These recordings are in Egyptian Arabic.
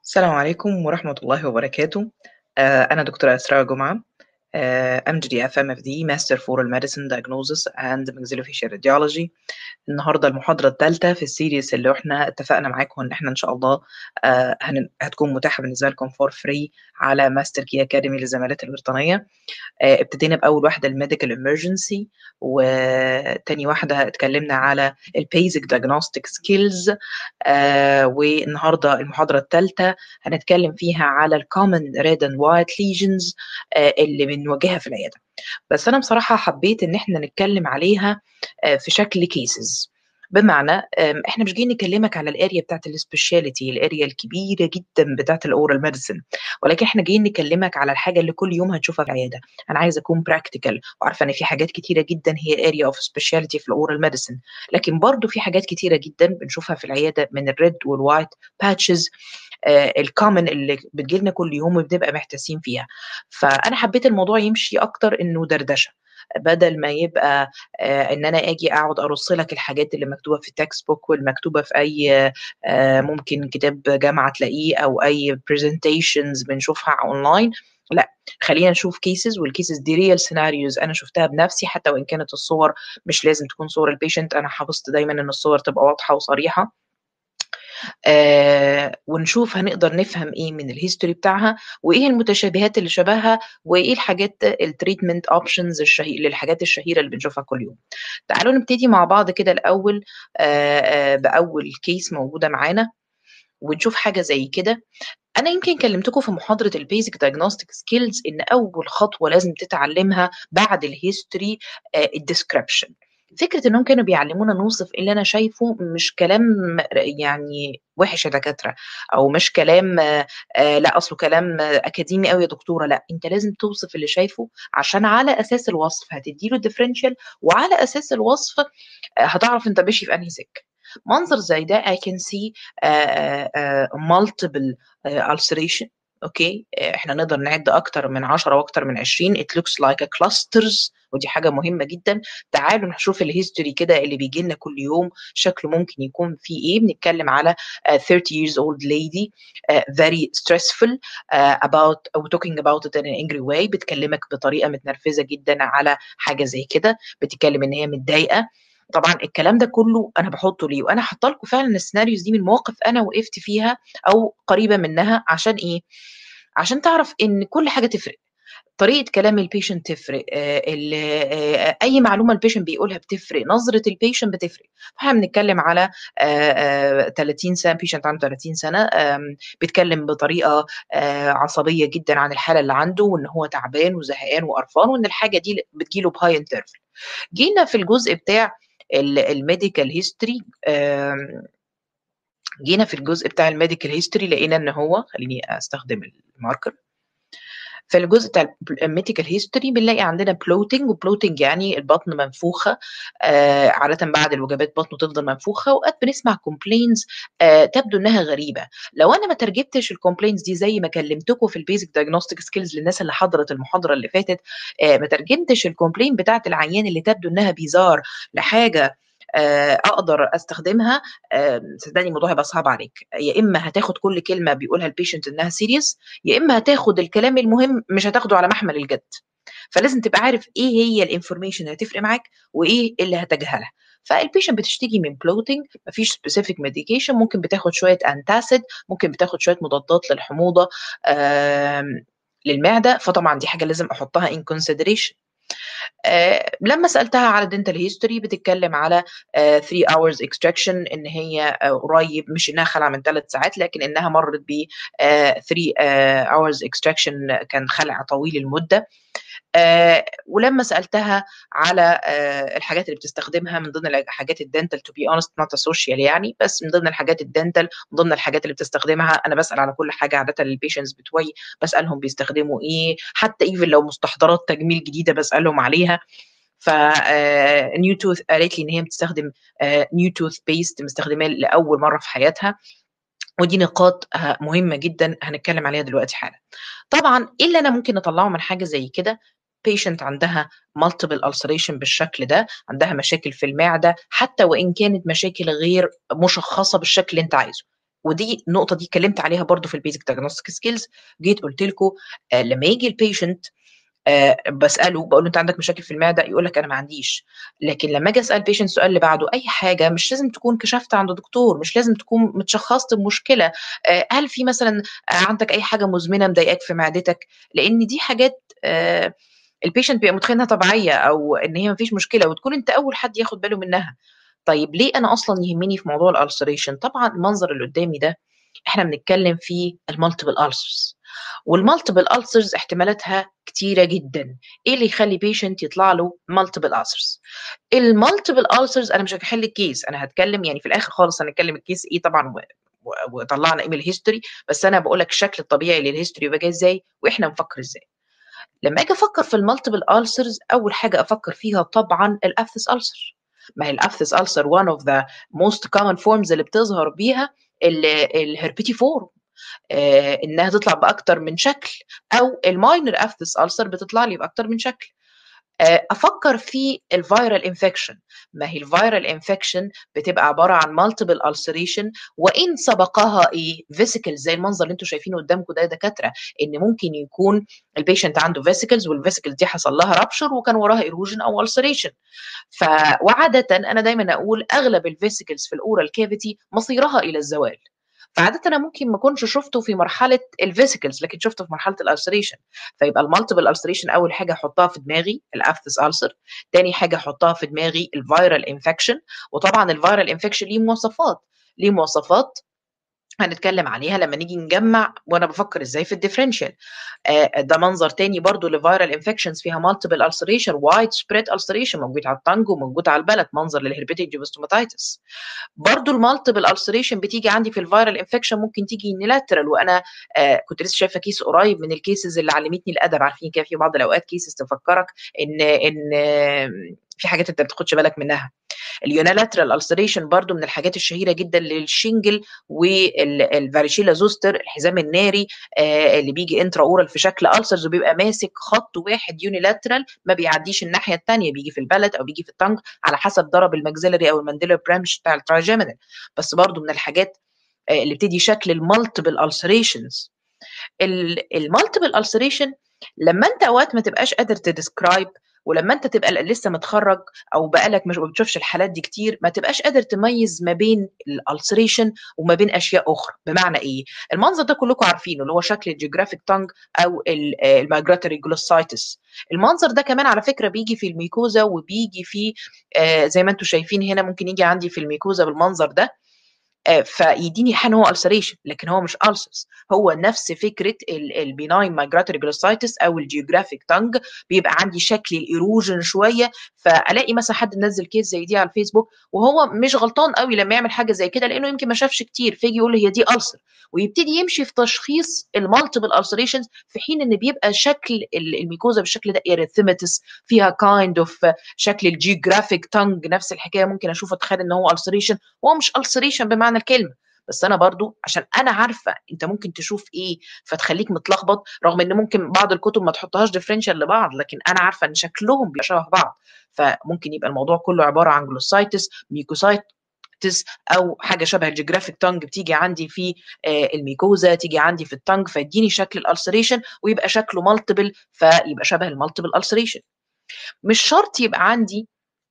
السلام عليكم ورحمة الله وبركاته آه، أنا دكتورة أسراء جمعة آه، MGD FMFD Master for Medicine Diagnosis and Maxillofacial Radiology النهارده المحاضرة الثالثة في السيريس اللي احنا اتفقنا معاكم ان احنا ان شاء الله آه، هن- هتكون متاحة بالنسبة لكم فور فري على ماستر كي اكاديمي للزمالات البريطانية آه، ابتدينا بأول واحدة الميديكال emergency وتاني واحدة اتكلمنا على البيزك diagnostic skills آه، والنهارده المحاضرة الثالثة هنتكلم فيها على الكومن ريد اند وايت ليجنز اللي بنواجهها في العيادة بس أنا بصراحة حبيت إن احنا نتكلم عليها آه، في شكل كيسز بمعنى آم، احنا مش جايين نكلمك على الاريا بتاعت السبيشاليتي الاريا الكبيره جدا بتاعت الاورال ميديسن ولكن احنا جايين نكلمك على الحاجه اللي كل يوم هتشوفها في العياده انا عايزه اكون براكتيكال وعارفه ان في حاجات كتيره جدا هي اريا اوف سبيشاليتي في الاورال ميديسن لكن برضو في حاجات كتيره جدا بنشوفها في العياده من الريد والوايت باتشز الكومن اللي بتجيلنا كل يوم وبنبقى محتاسين فيها فانا حبيت الموضوع يمشي اكتر انه دردشه بدل ما يبقى آه، ان انا اجي اقعد ارص لك الحاجات اللي مكتوبه في التكست بوك والمكتوبه في اي آه، ممكن كتاب جامعه تلاقيه او اي برزنتيشنز بنشوفها اونلاين لا خلينا نشوف كيسز والكيسز دي ريال سيناريوز انا شفتها بنفسي حتى وان كانت الصور مش لازم تكون صور البيشنت انا حافظت دايما ان الصور تبقى واضحه وصريحه آه ونشوف هنقدر نفهم ايه من الهيستوري بتاعها وايه المتشابهات اللي شبهها وايه الحاجات التريتمنت اوبشنز الشهير للحاجات الشهيره اللي بنشوفها كل يوم تعالوا نبتدي مع بعض كده الاول آه آه باول كيس موجوده معانا ونشوف حاجه زي كده انا يمكن كلمتكم في محاضره البيزك دايجنوستيك سكيلز ان اول خطوه لازم تتعلمها بعد الهيستوري الديسكريبشن فكره انهم كانوا بيعلمونا نوصف اللي انا شايفه مش كلام يعني وحش يا دكاتره او مش كلام آه، آه، لا اصله كلام آه، اكاديمي قوي يا دكتوره لا انت لازم توصف اللي شايفه عشان على اساس الوصف هتديله ديفرنشال وعلى اساس الوصف آه، هتعرف انت ماشي في انهي سكه منظر زي ده I can see uh, uh, multiple uh, ulceration اوكي احنا نقدر نعد اكتر من 10 واكتر من 20 it looks like a clusters ودي حاجه مهمه جدا تعالوا نشوف الهيستوري كده اللي بيجي لنا كل يوم شكله ممكن يكون فيه ايه بنتكلم على uh, 30 years old lady uh, very stressful uh, about او talking about it in an angry way بتكلمك بطريقه متنرفزه جدا على حاجه زي كده بتتكلم ان هي متضايقه طبعا الكلام ده كله انا بحطه ليه وانا حاطه لكم فعلا السيناريوز دي من مواقف انا وقفت فيها او قريبه منها عشان ايه عشان تعرف ان كل حاجه تفرق طريقه كلام البيشنت تفرق آه، ال- آه، اي معلومه البيشنت بيقولها بتفرق نظره البيشنت بتفرق فاحنا بنتكلم على آه، آه، 30 سنه بيشنت عنده 30 سنه آم، بيتكلم بطريقه آه، عصبيه جدا عن الحاله اللي عنده وان هو تعبان وزهقان وقرفان وان الحاجه دي بتجيله بهاي انترفل جينا في الجزء بتاع الميديكال هيستوري جينا في الجزء بتاع الميديكال هيستوري لقينا ان هو خليني استخدم الماركر في الجزء بتاع الميديكال هيستوري بنلاقي عندنا بلوتنج وبلوتنج يعني البطن منفوخه آه عاده بعد الوجبات بطنه تفضل منفوخه واوقات بنسمع كومبلينز آه تبدو انها غريبه لو انا ما ترجمتش الكومبلينز دي زي ما كلمتكم في البيزك دايجنوستيك سكيلز للناس اللي حضرت المحاضره اللي فاتت آه ما ترجمتش الكومبلين بتاعت العيان اللي تبدو انها بيزار لحاجه آه، اقدر استخدمها آه، صدقني الموضوع هيبقى صعب عليك يا اما هتاخد كل كلمه بيقولها البيشنت انها سيريس يا اما هتاخد الكلام المهم مش هتاخده على محمل الجد فلازم تبقى عارف ايه هي الانفورميشن اللي هتفرق معاك وايه اللي هتجهلها فالبيشنت بتشتكي من بلوتنج مفيش سبيسيفيك ميديكيشن ممكن بتاخد شويه انتاسيد ممكن بتاخد شويه مضادات للحموضه آم، للمعده فطبعا دي حاجه لازم احطها ان كونسيدريشن آه، لما سالتها على دنتال هيستوري بتتكلم على 3 hours extraction ان هي آه، قريب مش انها خلع من ثلاث ساعات لكن انها مرت ب 3 hours extraction كان خلع طويل المده آه ولما سالتها على آه الحاجات اللي بتستخدمها من ضمن الحاجات الدنتال تو بي اونست نوت سوشيال يعني بس من ضمن الحاجات الدنتال من ضمن الحاجات اللي بتستخدمها انا بسال على كل حاجه عاده للبيشنتس بتوعي بسالهم بيستخدموا ايه حتى ايفن لو مستحضرات تجميل جديده بسالهم عليها ف نيو توث قالت لي ان هي بتستخدم نيو توث بيست مستخدماه لاول مره في حياتها ودي نقاط آه، مهمه جدا هنتكلم عليها دلوقتي حالا طبعا ايه اللي انا ممكن اطلعه من حاجه زي كده بيشنت عندها multiple ulceration بالشكل ده عندها مشاكل في المعده حتى وان كانت مشاكل غير مشخصه بالشكل اللي انت عايزه ودي النقطه دي اتكلمت عليها برضو في البيزك دايجنوستيك سكيلز جيت قلت لكم آه لما يجي البيشنت آه بساله بقول له انت عندك مشاكل في المعده يقول لك انا ما عنديش لكن لما اجي اسال بيشنت السؤال اللي بعده اي حاجه مش لازم تكون كشفت عند دكتور مش لازم تكون متشخصت بمشكله آه هل في مثلا عندك اي حاجه مزمنه مضايقاك في معدتك لان دي حاجات آه البيشنت بيبقى متخيل انها طبيعيه او ان هي ما فيش مشكله وتكون انت اول حد ياخد باله منها طيب ليه انا اصلا يهمني في موضوع الالسريشن طبعا المنظر اللي قدامي ده احنا بنتكلم في المالتيبل السرز والمالتيبل السرز احتمالاتها كتيره جدا ايه اللي يخلي بيشنت يطلع له مالتيبل السرز المالتيبل السرز انا مش هحل الكيس انا هتكلم يعني في الاخر خالص هنتكلم الكيس ايه طبعا وطلعنا ايه من الهيستوري بس انا بقول لك الشكل الطبيعي للهيستوري يبقى جاي ازاي واحنا نفكر ازاي لما اجي افكر في المالتيبل السرز اول حاجه افكر فيها طبعا الافتس السر ما هي الافتس السر one of the most common forms اللي بتظهر بيها الهربيتي فورم آه انها تطلع باكتر من شكل او الماينر افتس السر بتطلع لي باكتر من شكل افكر في الفيرال انفكشن ما هي الفيرال انفكشن بتبقى عباره عن مالتيبل ulceration وان سبقها ايه فيسيكلز زي المنظر اللي انتم شايفينه قدامكم ده دكاتره ان ممكن يكون البيشنت عنده فيسيكلز والفيسيكلز دي حصل لها رابشر وكان وراها ايروجن او ulceration ف وعاده انا دايما اقول اغلب الفيسيكلز في الاورال كافيتي مصيرها الى الزوال فعاده انا ممكن ما اكونش شفته في مرحله الفيسيكلز لكن شفته في مرحله الالسريشن فيبقى المالتيبل السريشن اول حاجه احطها في دماغي الافتس السر تاني حاجه احطها في دماغي الفيرال انفكشن وطبعا الفيرال انفكشن ليه مواصفات ليه مواصفات هنتكلم عليها لما نيجي نجمع وانا بفكر ازاي في الديفرنشال آه ده منظر تاني برضو لفيرال انفكشنز فيها مالتيبل السريشن وايد سبريد السريشن موجود على التانج وموجود على البلد منظر للهربيتيك جيوستوماتيتس برضو المالتيبل السريشن بتيجي عندي في الفيرال انفكشن ممكن تيجي يونيلاترال وانا آه كنت لسه شايفه كيس قريب من الكيسز اللي علمتني الادب عارفين كده في بعض الاوقات كيسز تفكرك ان ان آه في حاجات انت ما بتاخدش بالك منها اليونيلاترال السريشن برضو من الحاجات الشهيره جدا للشنجل والفاريشيلا زوستر الحزام الناري آه اللي بيجي انترا اورال في شكل السرز وبيبقى ماسك خط واحد يونيلاترال ما بيعديش الناحيه الثانيه بيجي في البلد او بيجي في التنج على حسب ضرب الماكسيلري او المانديلر برانش بتاع التراجيمينال بس برضو من الحاجات آه اللي بتدي شكل المالتيبل السريشنز المالتيبل السريشن لما انت اوقات ما تبقاش قادر تديسكرايب ولما انت تبقى لسه متخرج او بقالك مش بتشوفش الحالات دي كتير ما تبقاش قادر تميز ما بين الالسريشن وما بين اشياء اخرى بمعنى ايه المنظر ده كلكم عارفينه اللي هو شكل الجيوغرافيك تانج او المايجراتوري جلوسايتس المنظر ده كمان على فكره بيجي في الميكوزا وبيجي في آه زي ما انتم شايفين هنا ممكن يجي عندي في الميكوزا بالمنظر ده فيديني حان هو ulceration لكن هو مش ulcers هو نفس فكره البيناين مايجراتوري جلوسايتس او الجيوغرافيك تانج بيبقى عندي شكل الايروجن شويه فالاقي مثلا حد منزل كيس زي دي على الفيسبوك وهو مش غلطان قوي لما يعمل حاجه زي كده لانه يمكن ما شافش كتير فيجي يقول لي هي دي ألسر ويبتدي يمشي في تشخيص المالتيبل ulcerations في حين ان بيبقى شكل الميكوزا بالشكل ده اريثيماتس فيها كايند اوف شكل الجيوغرافيك تانج نفس الحكايه ممكن اشوف اتخيل ان هو ulceration وهو مش ulceration بمعنى الكلمه بس انا برضو عشان انا عارفه انت ممكن تشوف ايه فتخليك متلخبط رغم ان ممكن بعض الكتب ما تحطهاش ديفرنشال لبعض لكن انا عارفه ان شكلهم بيبقى شبه بعض فممكن يبقى الموضوع كله عباره عن جلوسايتس ميكوسايت او حاجه شبه الجيوغرافيك تانج بتيجي عندي في الميكوزا تيجي عندي في التانج فيديني شكل الالسريشن ويبقى شكله مالتيبل فيبقى شبه المالتيبل السريشن مش شرط يبقى عندي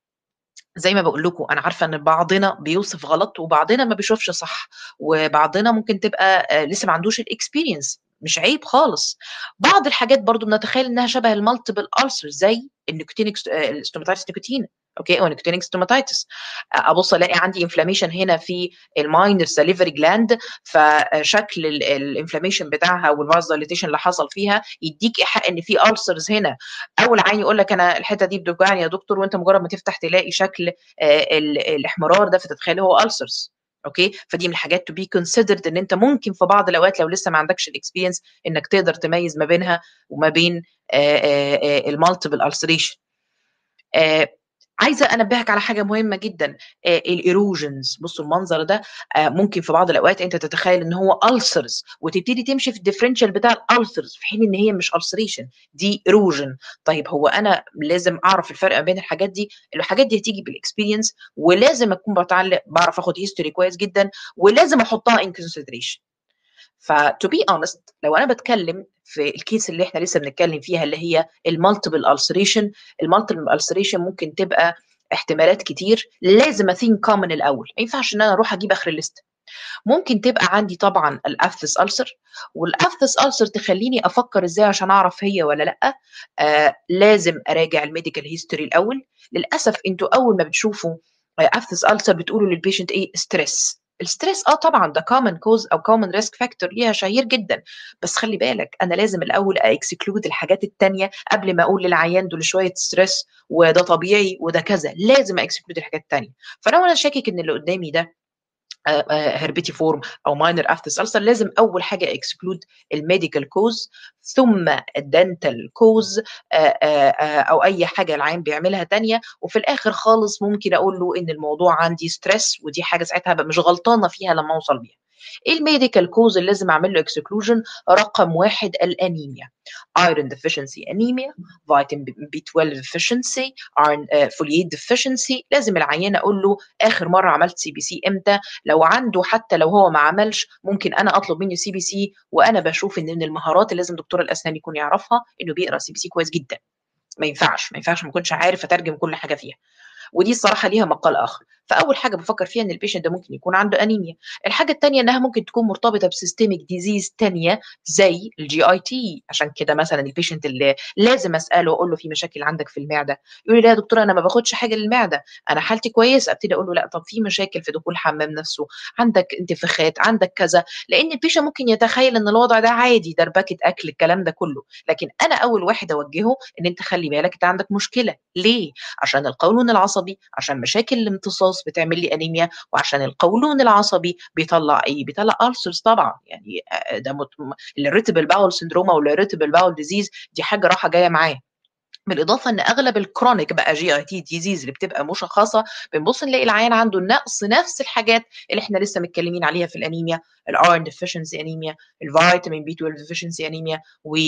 زي ما بقول لكم انا عارفه ان بعضنا بيوصف غلط وبعضنا ما بيشوفش صح وبعضنا ممكن تبقى لسه ما عندوش الاكسبيرينس مش عيب خالص بعض الحاجات برضو بنتخيل انها شبه المالتيبل ألسر زي النيكوتينيك ستوماتايتس نيكوتين اوكي او نيكوتينيك ستوماتايتس ابص الاقي عندي انفلاميشن هنا في المايند ساليفري جلاند فشكل الانفلاميشن بتاعها والفاز دايليتيشن اللي حصل فيها يديك ايحاء ان في ألسرز هنا اول عين يقول لك انا الحته دي بتوجعني يا دكتور وانت مجرد ما تفتح تلاقي شكل الاحمرار ده فتتخيل هو ألسرز اوكي فدي من الحاجات تو بي كونسيدرد ان انت ممكن في بعض الاوقات لو لسه ما عندكش الاكسبيرينس انك تقدر تميز ما بينها وما بين المالتيبل السريشن عايزه انبهك على حاجه مهمه جدا الايروجنز بصوا المنظر ده آه، ممكن في بعض الاوقات انت تتخيل ان هو ulcers وتبتدي تمشي في الديفرنشال بتاع الالسرز في حين ان هي مش ulceration دي ايروجن طيب هو انا لازم اعرف الفرق بين الحاجات دي الحاجات دي هتيجي بالاكسبيرينس ولازم اكون بتعلم بعرف اخد هيستوري كويس جدا ولازم احطها ان consideration ف to be honest لو انا بتكلم في الكيس اللي احنا لسه بنتكلم فيها اللي هي المالتيبل ulceration المالتيبل ulceration ممكن تبقى احتمالات كتير لازم اثين كومن الاول ما ينفعش ان انا اروح اجيب اخر الليست ممكن تبقى عندي طبعا الافتس ألسر والافتس ألسر تخليني افكر ازاي عشان اعرف هي ولا لا آه لازم اراجع الميديكال هيستوري الاول للاسف انتوا اول ما بتشوفوا افتس ألسر بتقولوا للبيشنت ايه ستريس الستريس اه طبعا ده كومن كوز او كومن ريسك فاكتور ليها شهير جدا بس خلي بالك انا لازم الاول اكسكلود الحاجات التانية قبل ما اقول للعيان دول شويه ستريس وده طبيعي وده كذا لازم اكسكلود الحاجات التانية فلو انا شاكك ان اللي قدامي ده هربيتي فورم او ماينر افتس ألسر لازم اول حاجه اكسكلود الميديكال كوز ثم الدنتال كوز او اي حاجه العين بيعملها تانية وفي الاخر خالص ممكن اقول له ان الموضوع عندي ستريس ودي حاجه ساعتها بقى مش غلطانه فيها لما اوصل بيها ايه الميديكال كوز اللي لازم اعمل له اكسكلوجن رقم واحد الانيميا iron deficiency anemia vitamin B12 deficiency iron uh, folate deficiency لازم العيان اقول له اخر مره عملت سي بي سي امتى لو عنده حتى لو هو ما عملش ممكن انا اطلب منه سي بي سي وانا بشوف ان من المهارات اللي لازم دكتور الاسنان يكون يعرفها انه بيقرا سي بي سي كويس جدا ما ينفعش ما ينفعش ما اكونش عارف اترجم كل حاجه فيها ودي الصراحه ليها مقال اخر فاول حاجه بفكر فيها ان البيشنت ده ممكن يكون عنده انيميا الحاجه الثانيه انها ممكن تكون مرتبطه بسيستميك ديزيز ثانيه زي الجي اي تي عشان كده مثلا البيشنت اللي لازم اساله واقول له في مشاكل عندك في المعده يقول لي لا يا دكتور انا ما باخدش حاجه للمعده انا حالتي كويسه ابتدي اقول له لا طب في مشاكل في دخول الحمام نفسه عندك انتفاخات عندك كذا لان البيشنت ممكن يتخيل ان الوضع ده عادي دربكه اكل الكلام ده كله لكن انا اول واحد اوجهه ان انت خلي بالك انت عندك مشكله ليه عشان القولون العصبي عشان مشاكل الامتصاص بتعمل لي انيميا وعشان القولون العصبي بيطلع ايه بيطلع ألسرز طبعا يعني ده مت... الريتبل باول سندروم او الريتبل باول ديزيز دي حاجه راحه جايه معاه بالاضافه ان اغلب الكرونيك بقى جي اي تي ديزيز اللي بتبقى مشخصه بنبص نلاقي العيان عنده نقص نفس الحاجات اللي احنا لسه متكلمين عليها في الانيميا الايرون ديفيشنسي انيميا الفيتامين بي 12 ديفيشنسي انيميا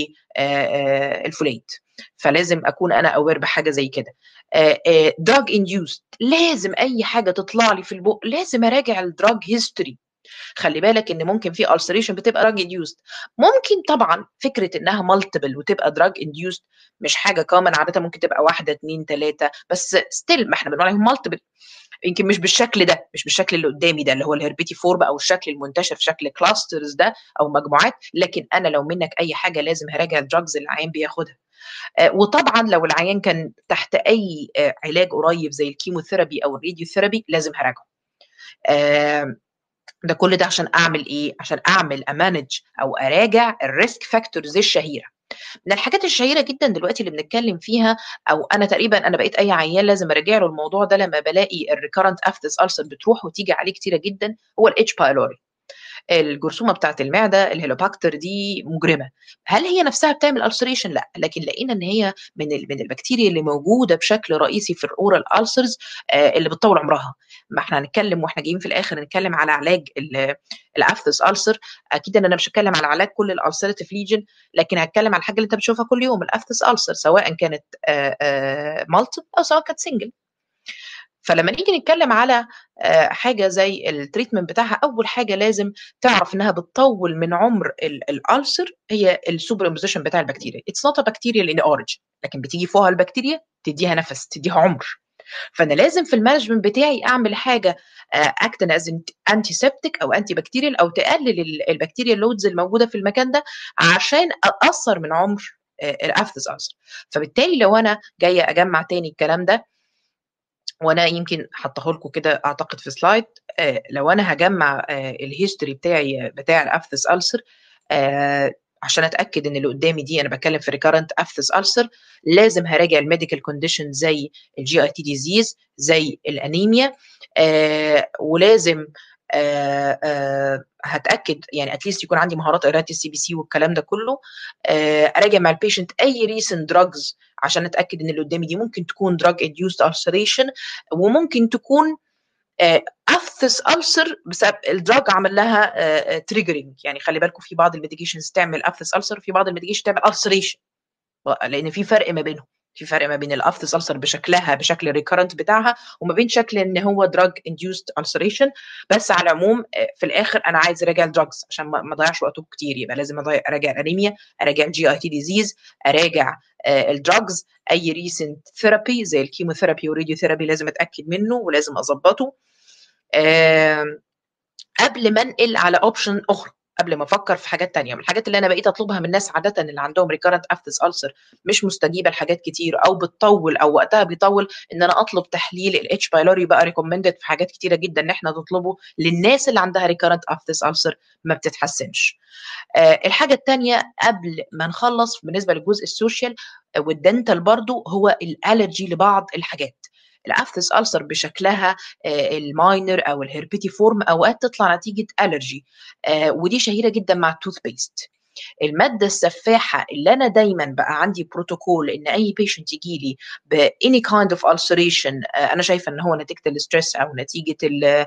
والفوليت فلازم اكون انا اوير بحاجه زي كده دراج انديوست لازم اي حاجه تطلع لي في البق لازم اراجع الدراج هيستوري خلي بالك ان ممكن في ulceration بتبقى دراج انديوست ممكن طبعا فكره انها مالتيبل وتبقى دراج انديوست مش حاجه كومن عاده ممكن تبقى واحده اثنين ثلاثه بس ستيل ما احنا بنقول عليهم مالتيبل يمكن مش بالشكل ده مش بالشكل اللي قدامي ده اللي هو الهربيتي فورم او الشكل المنتشر في شكل كلاسترز ده او مجموعات لكن انا لو منك اي حاجه لازم هراجع الدراجز اللي العيان بياخدها وطبعا لو العيان كان تحت اي علاج قريب زي الكيموثيرابي او الراديوثيرابي لازم هراجعه ده كل ده عشان اعمل ايه عشان اعمل امانج او اراجع الريسك فاكتورز الشهيره من الحاجات الشهيره جدا دلوقتي اللي بنتكلم فيها او انا تقريبا انا بقيت اي عيان لازم اراجع له الموضوع ده لما بلاقي الريكارنت افتس ألسر بتروح وتيجي عليه كتيره جدا هو الاتش بايلوري الجرثومه بتاعت المعده الهيلوباكتر دي مجرمه هل هي نفسها بتعمل السريشن لا لكن لقينا ان هي من من البكتيريا اللي موجوده بشكل رئيسي في الاورال السرز اللي بتطول عمرها ما احنا هنتكلم واحنا جايين في الاخر نتكلم على علاج الافتس السر اكيد ان انا مش هتكلم على علاج كل الالسرتيف ليجن لكن هتكلم على الحاجه اللي انت بتشوفها كل يوم الافتس السر سواء كانت مالتي او سواء كانت سنجل فلما نيجي نتكلم على حاجه زي التريتمنت بتاعها اول حاجه لازم تعرف انها بتطول من عمر الالسر هي السوبر امبوزيشن بتاع البكتيريا اتس نوت بكتيريا ان اوريجن لكن بتيجي فوقها البكتيريا تديها نفس تديها عمر فانا لازم في المانجمنت بتاعي اعمل حاجه اكتن از انتي سيبتيك او انتي بكتيريال او تقلل البكتيريا اللودز الموجوده في المكان ده عشان اقصر من عمر الافتس السر فبالتالي لو انا جايه اجمع تاني الكلام ده وانا يمكن حطاه لكم كده اعتقد في سلايد آه لو انا هجمع آه الهيستوري بتاعي بتاع الافتس السر آه عشان اتاكد ان اللي قدامي دي انا بتكلم في ريكارنت افتس السر لازم هراجع الميديكال كونديشن زي الجي اي تي ديزيز زي الانيميا آه ولازم آه آه هتاكد يعني اتليست يكون عندي مهارات قراءه السي بي سي والكلام ده كله آه اراجع مع البيشنت اي ريسنت دراجز عشان اتاكد ان اللي قدامي دي ممكن تكون دراج انديوست ulceration وممكن تكون اثس ألسر بسبب الدراج عمل لها تريجرنج يعني خلي بالكم في بعض الميديكيشنز تعمل اثس ألسر في بعض الميديكيشن تعمل ulceration لان في فرق ما بينهم في فرق ما بين الافتس ألسر بشكلها بشكل الريكرنت بتاعها وما بين شكل ان هو دراج انديوست ulceration بس على العموم في الاخر انا عايز اراجع الدراجز عشان ما اضيعش وقته كتير يبقى لازم اراجع الانيميا اراجع الجي اي تي ديزيز اراجع الدراجز اي ريسنت ثيرابي زي الكيموثيرابي والراديوثيرابي لازم اتاكد منه ولازم اظبطه قبل ما انقل على اوبشن اخرى قبل ما افكر في حاجات تانية من الحاجات اللي انا بقيت اطلبها من الناس عاده اللي عندهم ريكارنت افتس ألسر مش مستجيبه لحاجات كتير او بتطول او وقتها بيطول ان انا اطلب تحليل الاتش بايلوري بقى ريكومندد في حاجات كتيره جدا ان احنا نطلبه للناس اللي عندها ريكارنت افتس ألسر ما بتتحسنش أه الحاجه الثانيه قبل ما نخلص بالنسبه للجزء السوشيال والدنتال برضو هو الالرجي لبعض الحاجات الافتس ألسر بشكلها الماينر او الهربيتي فورم اوقات تطلع نتيجه الرجي ودي شهيره جدا مع التوث بيست الماده السفاحه اللي انا دايما بقى عندي بروتوكول ان اي بيشنت يجي لي باني كايند اوف ulceration انا شايفه ان هو نتيجه الاستريس او نتيجه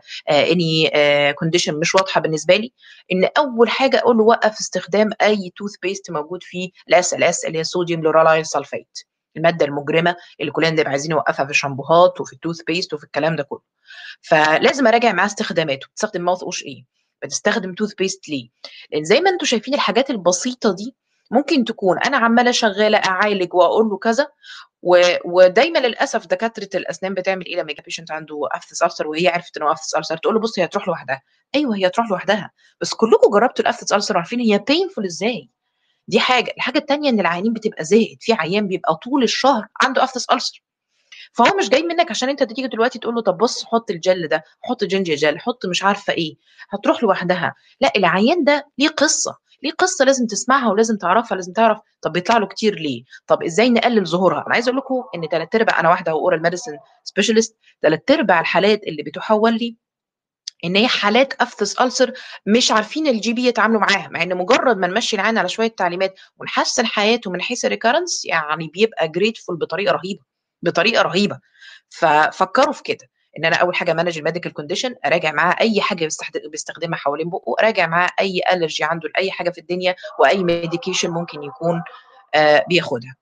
اني كونديشن مش واضحه بالنسبه لي ان اول حاجه اقول له وقف استخدام اي توث بيست موجود فيه الاس ال اس اللي هي صوديوم لورالايل سلفيت الماده المجرمه اللي كلنا بنبقى عايزين نوقفها في الشامبوهات وفي التوث بيست وفي الكلام ده كله فلازم اراجع معاه استخداماته بتستخدم ماوث وش ايه بتستخدم توث بيست ليه لان زي ما انتم شايفين الحاجات البسيطه دي ممكن تكون انا عماله شغاله اعالج واقول له كذا و... ودايما للاسف دكاتره الاسنان بتعمل ايه لما يجي بيشنت عنده افتس ألسر وهي عرفت انه افتس ألسر تقول له بص هي هتروح لوحدها ايوه هي هتروح لوحدها بس كلكم جربتوا الافتس ألسر عارفين هي بينفول ازاي دي حاجه الحاجه الثانيه ان العيانين بتبقى زهقت في عيان بيبقى طول الشهر عنده افتس ألسر فهو مش جاي منك عشان انت تيجي دلوقتي تقول له طب بص حط الجل ده حط جينجر جل حط مش عارفه ايه هتروح لوحدها لا العيان ده ليه قصه ليه قصه لازم تسمعها ولازم تعرفها لازم تعرف طب بيطلع له كتير ليه طب ازاي نقلل ظهورها انا عايز اقول لكم ان ثلاث ارباع انا واحده اورال ميديسن سبيشالست ثلاث ارباع الحالات اللي بتحول لي ان هي حالات افتس ألسر مش عارفين الجي بي يتعاملوا معاها مع ان مجرد ما نمشي العين على شويه تعليمات ونحسن حياته من حيث الريكارنس يعني بيبقى جريتفول بطريقه رهيبه بطريقه رهيبه ففكروا في كده ان انا اول حاجه مانج الميديكال كونديشن اراجع معاه اي حاجه بيستخدمها حوالين بقه اراجع معاه اي الرجي عنده لاي حاجه في الدنيا واي ميديكيشن ممكن يكون آه بياخدها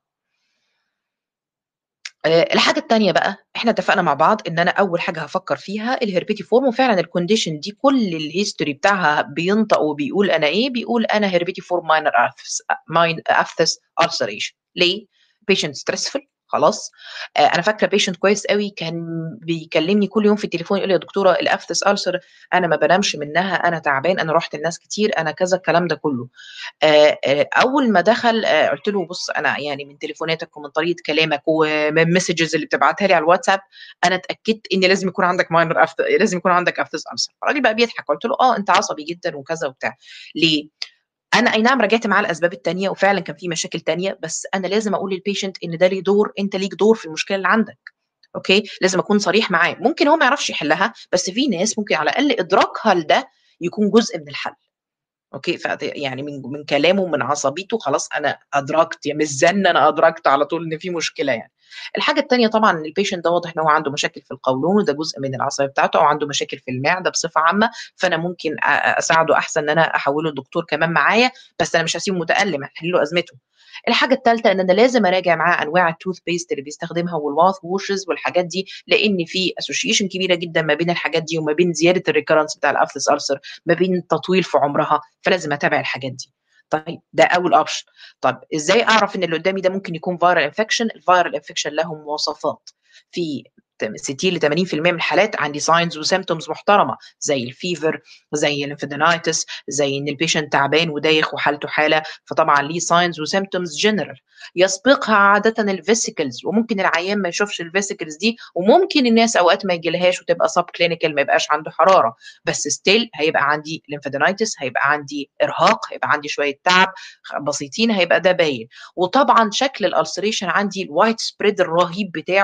الحاجه الثانيه بقى احنا اتفقنا مع بعض ان انا اول حاجه هفكر فيها الهربيتي فورم وفعلا الكونديشن دي كل الهيستوري بتاعها بينطق وبيقول انا ايه بيقول انا هربيتي فورم ماينر ماين افتس ulceration ليه بيشنت ستريسفul خلاص آه انا فاكره بيشنت كويس قوي كان بيكلمني كل يوم في التليفون يقول لي يا دكتوره الافتس ألسر انا ما بنامش منها انا تعبان انا رحت لناس كتير انا كذا الكلام ده كله آه آه اول ما دخل آه قلت له بص انا يعني من تليفوناتك ومن طريقه كلامك ومن المسجز اللي بتبعتها لي على الواتساب انا اتاكدت ان لازم يكون عندك ماينر أفت... لازم يكون عندك افتس ألسر الراجل بقى بيضحك قلت له اه انت عصبي جدا وكذا وبتاع ليه انا اي نعم راجعت معاه الاسباب التانية وفعلا كان في مشاكل تانية بس انا لازم اقول للبيشنت ان ده ليه دور انت ليك دور في المشكله اللي عندك اوكي لازم اكون صريح معاه ممكن هو ما يعرفش يحلها بس في ناس ممكن على الاقل ادراكها لده يكون جزء من الحل اوكي ف يعني من من كلامه من عصبيته خلاص انا ادركت يا مش زن انا ادركت على طول ان في مشكله يعني الحاجه الثانيه طبعا ان البيشنت ده واضح ان هو عنده مشاكل في القولون وده جزء من العصبيه بتاعته او عنده مشاكل في المعده بصفه عامه فانا ممكن اساعده احسن ان انا احوله لدكتور كمان معايا بس انا مش هسيبه متالم هحل له ازمته الحاجه الثالثه ان انا لازم اراجع معاه انواع التوث بيست اللي بيستخدمها والواث ووشز والحاجات دي لان في اسوشيشن كبيره جدا ما بين الحاجات دي وما بين زياده الريكرنس بتاع الافتس ألسر ما بين التطويل في عمرها فلازم اتابع الحاجات دي طيب ده اول اوبشن طب ازاي اعرف ان اللي قدامي ده ممكن يكون فايرال انفكشن الفايرال انفكشن له مواصفات في 60 ل 80% من الحالات عندي ساينز وسيمتومز محترمه زي الفيفر زي الانفيدينايتس زي ان البيشنت تعبان ودايخ وحالته حاله فطبعا ليه ساينز وسيمتومز جنرال يسبقها عاده الفيسيكلز وممكن العيان ما يشوفش الفيسيكلز دي وممكن الناس اوقات ما يجيلهاش وتبقى سب كلينيكال ما يبقاش عنده حراره بس ستيل هيبقى عندي الانفيدينايتس هيبقى عندي ارهاق هيبقى عندي شويه تعب بسيطين هيبقى ده باين وطبعا شكل الالسريشن عندي الوايت سبريد الرهيب بتاعه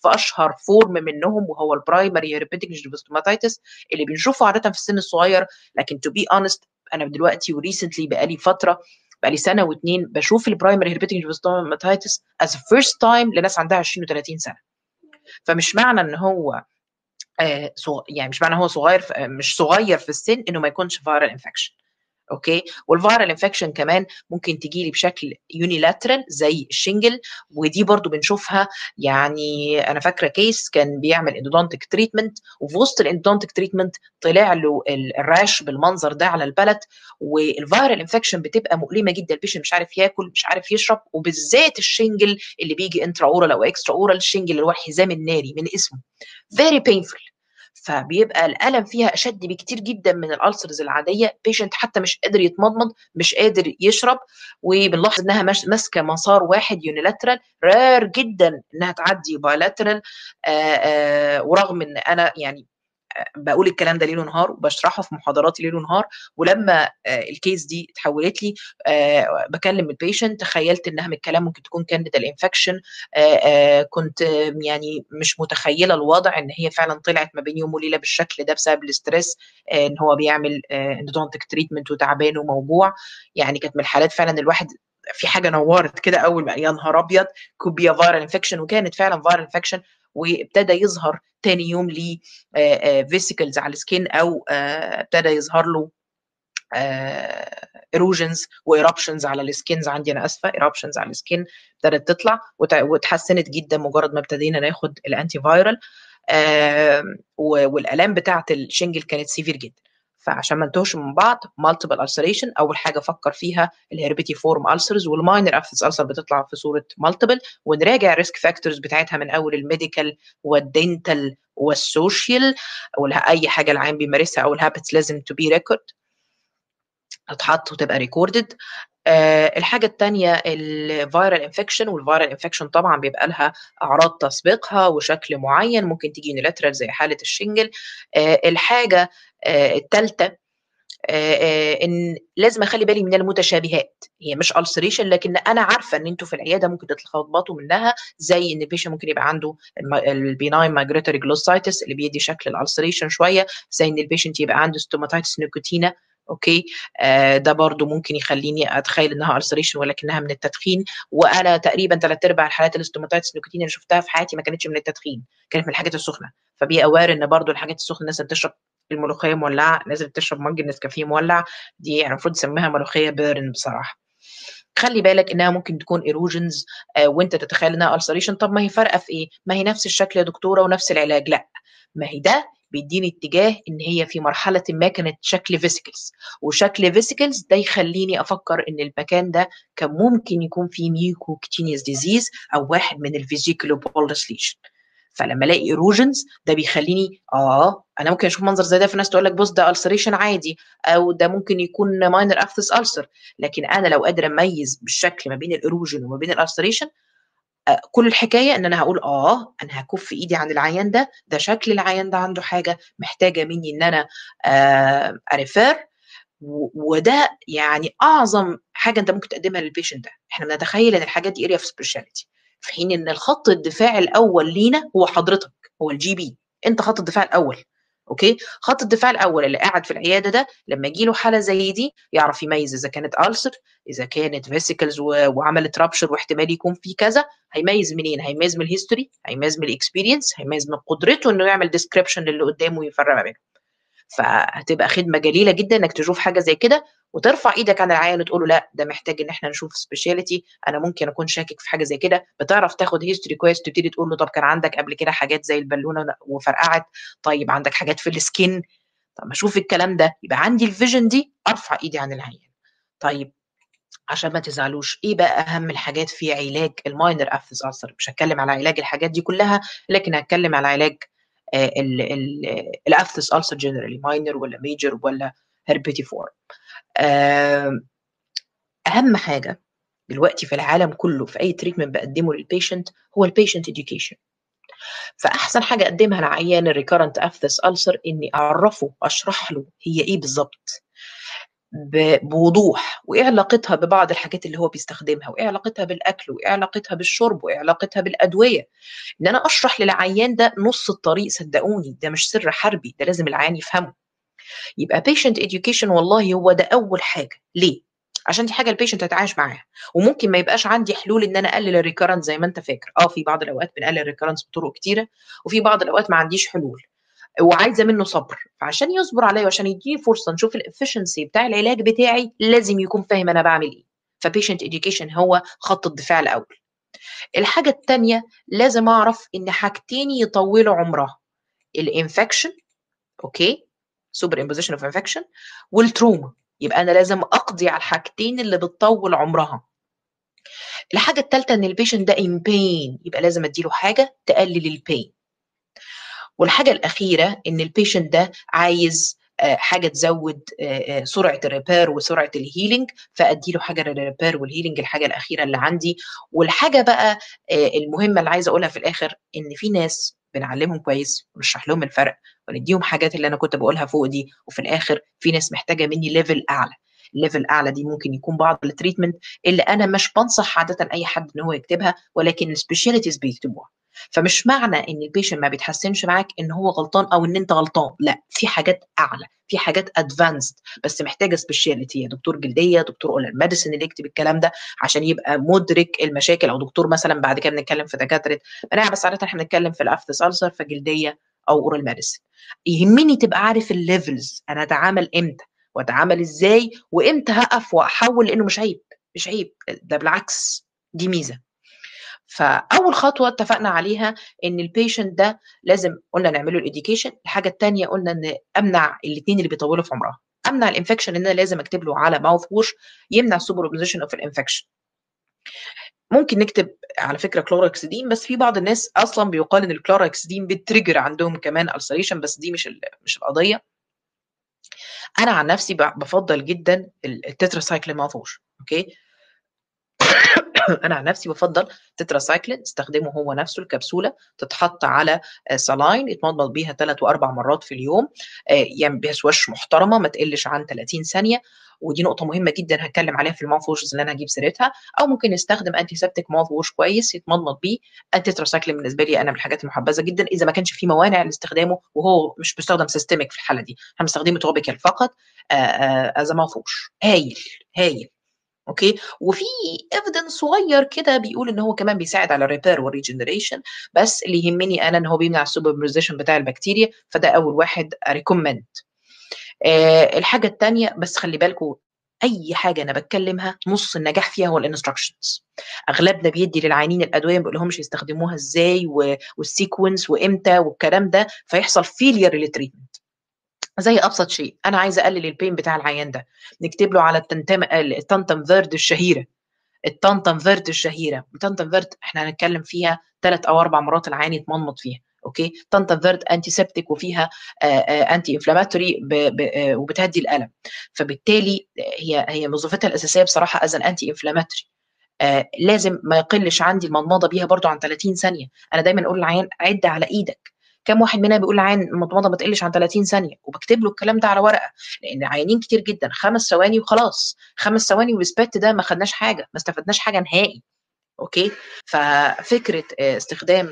في اشهر فورم منهم وهو البرايمري هيربيتيك جينجيفوستوماتيتس اللي بنشوفه عاده في السن الصغير لكن تو بي اونست انا دلوقتي وريسنتلي بقالي فتره بقالي سنه واتنين بشوف البرايمري هيربيتيك جينجيفوستوماتيتس از فيرست تايم لناس عندها 20 و30 سنه فمش معنى ان هو آه يعني مش معنى هو صغير مش صغير في السن انه ما يكونش فايرال انفكشن اوكي والفيرال انفكشن كمان ممكن تجي لي بشكل يونيلاترال زي الشنجل ودي برضو بنشوفها يعني انا فاكره كيس كان بيعمل اندودونتك تريتمنت وفي وسط الاندودونتك تريتمنت طلع له الراش بالمنظر ده على البلد والفيرال انفكشن بتبقى مؤلمه جدا البيشنت مش عارف ياكل مش عارف يشرب وبالذات الشنجل اللي بيجي انترا اورال او اكسترا اورال الشنجل اللي هو الحزام الناري من اسمه very painful فبيبقى الالم فيها اشد بكتير جدا من الالسرز العاديه بيشنت حتى مش قادر يتمضمض مش قادر يشرب وبنلاحظ انها ماسكه مسار واحد يونيلاترال رار جدا انها تعدي بايلاترال ورغم ان انا يعني بقول الكلام ده ليل ونهار وبشرحه في محاضراتي ليل ونهار ولما الكيس دي اتحولت لي بكلم البيشنت تخيلت انها من الكلام ممكن تكون كانت الانفكشن كنت يعني مش متخيله الوضع ان هي فعلا طلعت ما بين يوم وليله بالشكل ده بسبب الاسترس ان هو بيعمل اندودونتك تريتمنت وتعبان وموجوع يعني كانت من الحالات فعلا الواحد في حاجه نورت كده اول ما يا نهار ابيض كوب بي فايرال انفكشن وكانت فعلا فايرال انفكشن وابتدى يظهر تاني يوم ليه فيسيكلز على السكين او ابتدى يظهر له ايروجنز وايربشنز على السكينز عندي انا اسفه ايربشنز على السكين ابتدت تطلع واتحسنت جدا مجرد ما ابتدينا ناخد الانتي فايرال والالام بتاعه الشنجل كانت سيفير جدا فعشان ما نتوهش من بعض مالتيبل ulceration اول حاجه فكر فيها الهربيتي فورم ألسرز والماينر افثس ألسر بتطلع في صوره مالتيبل ونراجع الريسك فاكتورز بتاعتها من اول الميديكال والدنتال والسوشيال او اي حاجه العين بيمارسها او الهابتس لازم تو بي ريكورد تتحط وتبقى ريكوردد أه الحاجة الثانية الفيرال انفكشن والفيرال انفكشن طبعا بيبقى لها أعراض تسبقها وشكل معين ممكن تيجي يونيلاترال زي حالة الشنجل أه الحاجة أه الثالثة ان لازم اخلي بالي من المتشابهات هي مش السريشن لكن انا عارفه ان انتوا في العياده ممكن تتلخبطوا منها زي ان البيشن ممكن يبقى عنده البيناين مايجريتوري جلوسايتس اللي بيدي شكل الالسريشن شويه زي ان البيشنت يبقى عنده ستوماتيتس نيكوتينا اوكي آه ده برضو ممكن يخليني اتخيل انها السريشن ولكنها من التدخين وانا تقريبا ثلاث ارباع الحالات الاستوماتيتس نيكوتين اللي شفتها في حياتي ما كانتش من التدخين كانت من الحاجات السخنه فبي اوار ان برضو الحاجات السخنه الناس بتشرب الملوخيه مولعه نازل تشرب مج النسكافيه مولع دي يعني المفروض تسميها ملوخيه بيرن بصراحه خلي بالك انها ممكن تكون ايروجنز آه وانت تتخيل انها السريشن طب ما هي فارقه في ايه ما هي نفس الشكل يا دكتوره ونفس العلاج لا ما هي ده بيديني اتجاه ان هي في مرحله ما كانت شكل فيسيكلز وشكل فيسيكلز ده يخليني افكر ان المكان ده كان ممكن يكون فيه ميوكوكتينيوس ديزيز او واحد من الفيزيكولو بولس ليشن فلما الاقي ايروجنز ده بيخليني اه انا ممكن اشوف منظر زي ده في ناس تقول لك بص ده السريشن عادي او ده ممكن يكون ماينر افتس السر لكن انا لو قادر اميز بالشكل ما بين الايروجن وما بين الالسريشن آه كل الحكايه ان انا هقول اه انا هكف ايدي عن العيان ده ده شكل العيان ده عنده حاجه محتاجه مني ان انا آه اريفير وده يعني اعظم حاجه انت ممكن تقدمها للبيشنت ده احنا بنتخيل ان الحاجات دي اريا في سبيشاليتي في حين ان الخط الدفاع الاول لينا هو حضرتك هو الجي بي انت خط الدفاع الاول اوكي خط الدفاع الاول اللي قاعد في العياده ده لما يجي له حاله زي دي يعرف يميز اذا كانت ألسر اذا كانت فيسيكلز وعملت رابشر واحتمال يكون في كذا هيميز منين هيميز من الهيستوري هيميز من الاكسبيرينس هيميز من قدرته انه يعمل ديسكريبشن للي قدامه ويفرق ما بينهم فهتبقى خدمه جليله جدا انك تشوف حاجه زي كده وترفع ايدك عن العيان وتقول له لا ده محتاج ان احنا نشوف سبيشاليتي انا ممكن اكون شاكك في حاجه زي كده بتعرف تاخد هيستوري كويس تبتدي تقول له طب كان عندك قبل كده حاجات زي البالونه وفرقعت طيب عندك حاجات في السكين طب اشوف الكلام ده يبقى عندي الفيجن دي ارفع ايدي عن العيان طيب عشان ما تزعلوش ايه بقى اهم الحاجات في علاج الماينر افثس ألسر مش هتكلم على علاج الحاجات دي كلها لكن هتكلم على علاج الافثس ألسر جنرالي ماينر ولا ميجر ولا هربيتي فورم اهم حاجه دلوقتي في العالم كله في اي تريتمنت بقدمه للبيشنت هو البيشنت education فاحسن حاجه اقدمها لعيان الريكارنت افثس ألسر اني اعرفه اشرح له هي ايه بالظبط بوضوح وايه علاقتها ببعض الحاجات اللي هو بيستخدمها وايه علاقتها بالاكل وايه علاقتها بالشرب وايه علاقتها بالادويه ان انا اشرح للعيان ده نص الطريق صدقوني ده مش سر حربي ده لازم العيان يفهمه يبقى patient education والله هو ده اول حاجه ليه عشان دي حاجه البيشنت هيتعايش معاها وممكن ما يبقاش عندي حلول ان انا اقلل الريكرنس زي ما انت فاكر اه في بعض الاوقات بنقلل الريكرنس بطرق كتيره وفي بعض الاوقات ما عنديش حلول وعايزه منه صبر فعشان يصبر عليا وعشان يديني فرصه نشوف الافشنسي بتاع العلاج بتاعي لازم يكون فاهم انا بعمل ايه فبيشنت اديوكيشن هو خط الدفاع الاول الحاجه الثانيه لازم اعرف ان حاجتين يطولوا عمرها الانفكشن اوكي سوبر امبوزيشن اوف انفكشن والتروما يبقى انا لازم اقضي على الحاجتين اللي بتطول عمرها الحاجه الثالثه ان البيشنت ده ان بين يبقى لازم اديله حاجه تقلل البين والحاجه الاخيره ان البيشنت ده عايز حاجه تزود سرعه الريبير وسرعه الهيلينج فادي له حاجه للريبير والهيلينج الحاجه الاخيره اللي عندي والحاجه بقى المهمه اللي عايزه اقولها في الاخر ان في ناس بنعلمهم كويس ونشرح لهم الفرق ونديهم حاجات اللي انا كنت بقولها فوق دي وفي الاخر في ناس محتاجه مني ليفل اعلى الليفل الاعلى دي ممكن يكون بعض التريتمنت اللي انا مش بنصح عاده اي حد ان هو يكتبها ولكن السبيشاليتيز بيكتبوها فمش معنى ان البيشنت ما بيتحسنش معاك ان هو غلطان او ان انت غلطان لا في حاجات اعلى في حاجات ادفانسد بس محتاجه سبيشاليتي يا دكتور جلديه دكتور اولر ميديسن اللي يكتب الكلام ده عشان يبقى مدرك المشاكل او دكتور مثلا بعد كده بنتكلم في دكاتره مناعه بس عاده احنا بنتكلم في الافتس السر فجلديه او اورال ميديسن يهمني تبقى عارف الليفلز انا اتعامل امتى واتعامل ازاي وامتى هقف واحول لانه مش عيب مش عيب ده بالعكس دي ميزه فاول خطوه اتفقنا عليها ان البيشنت ده لازم قلنا نعمله الاديوكيشن الحاجه الثانيه قلنا ان امنع الاثنين اللي بيطولوا في عمرها امنع الانفكشن ان انا لازم اكتب له على ماوث ووش يمنع السوبر اوبزيشن اوف الانفكشن ممكن نكتب على فكره كلوراكسيدين بس في بعض الناس اصلا بيقال ان الكلوراكسيدين بتريجر عندهم كمان السريشن بس دي مش مش القضيه انا عن نفسي بفضل جدا التتراسايكلين ماوث ووش اوكي انا عن نفسي بفضل تتراسايكلين استخدمه هو نفسه الكبسوله تتحط على سلاين يتمضمض بيها ثلاث واربع مرات في اليوم يعمل بيها سوش محترمه ما تقلش عن 30 ثانيه ودي نقطه مهمه جدا هتكلم عليها في الماوث ووشز اللي انا هجيب سيرتها او ممكن نستخدم انتي سبتيك ماوث ووش كويس يتمضمض بيه انتي تراسايكلين بالنسبه لي انا من الحاجات المحبذه جدا اذا ما كانش في موانع لاستخدامه وهو مش بيستخدم سيستميك في الحاله دي احنا بنستخدمه توبيكال فقط از ماوث ووش هايل هايل اوكي وفي ايفيدنس صغير كده بيقول ان هو كمان بيساعد على الريبير والريجنريشن بس اللي يهمني انا ان هو بيمنع السوبرميزيشن بتاع البكتيريا فده اول واحد ريكومند آه الحاجه الثانيه بس خلي بالكم اي حاجه انا بتكلمها نص النجاح فيها هو الانستراكشنز اغلبنا بيدي للعيانين الادويه ما بيقولهمش يستخدموها ازاي والسيكونس وامتى والكلام ده فيحصل فيلير للتريتمنت زي ابسط شيء انا عايزه اقلل البين بتاع العيان ده نكتب له على التنتم التانتم فيرد الشهيره التانتم فيرد الشهيره التانتم فيرد احنا هنتكلم فيها ثلاث او اربع مرات العيان يتمضمض فيها اوكي تانتم فيرد انتي سيبتيك وفيها انتي انفلاماتوري وبتهدي الالم فبالتالي هي هي وظيفتها الاساسيه بصراحه از انتي انفلاماتوري آه لازم ما يقلش عندي المضمضه بيها برضو عن 30 ثانيه انا دايما اقول للعيان عد على ايدك كم واحد مننا بيقول لعيان المضمضه ما تقلش عن 30 ثانيه وبكتب له الكلام ده على ورقه لان عيانين كتير جدا خمس ثواني وخلاص خمس ثواني والسبات ده ما خدناش حاجه ما استفدناش حاجه نهائي اوكي ففكره استخدام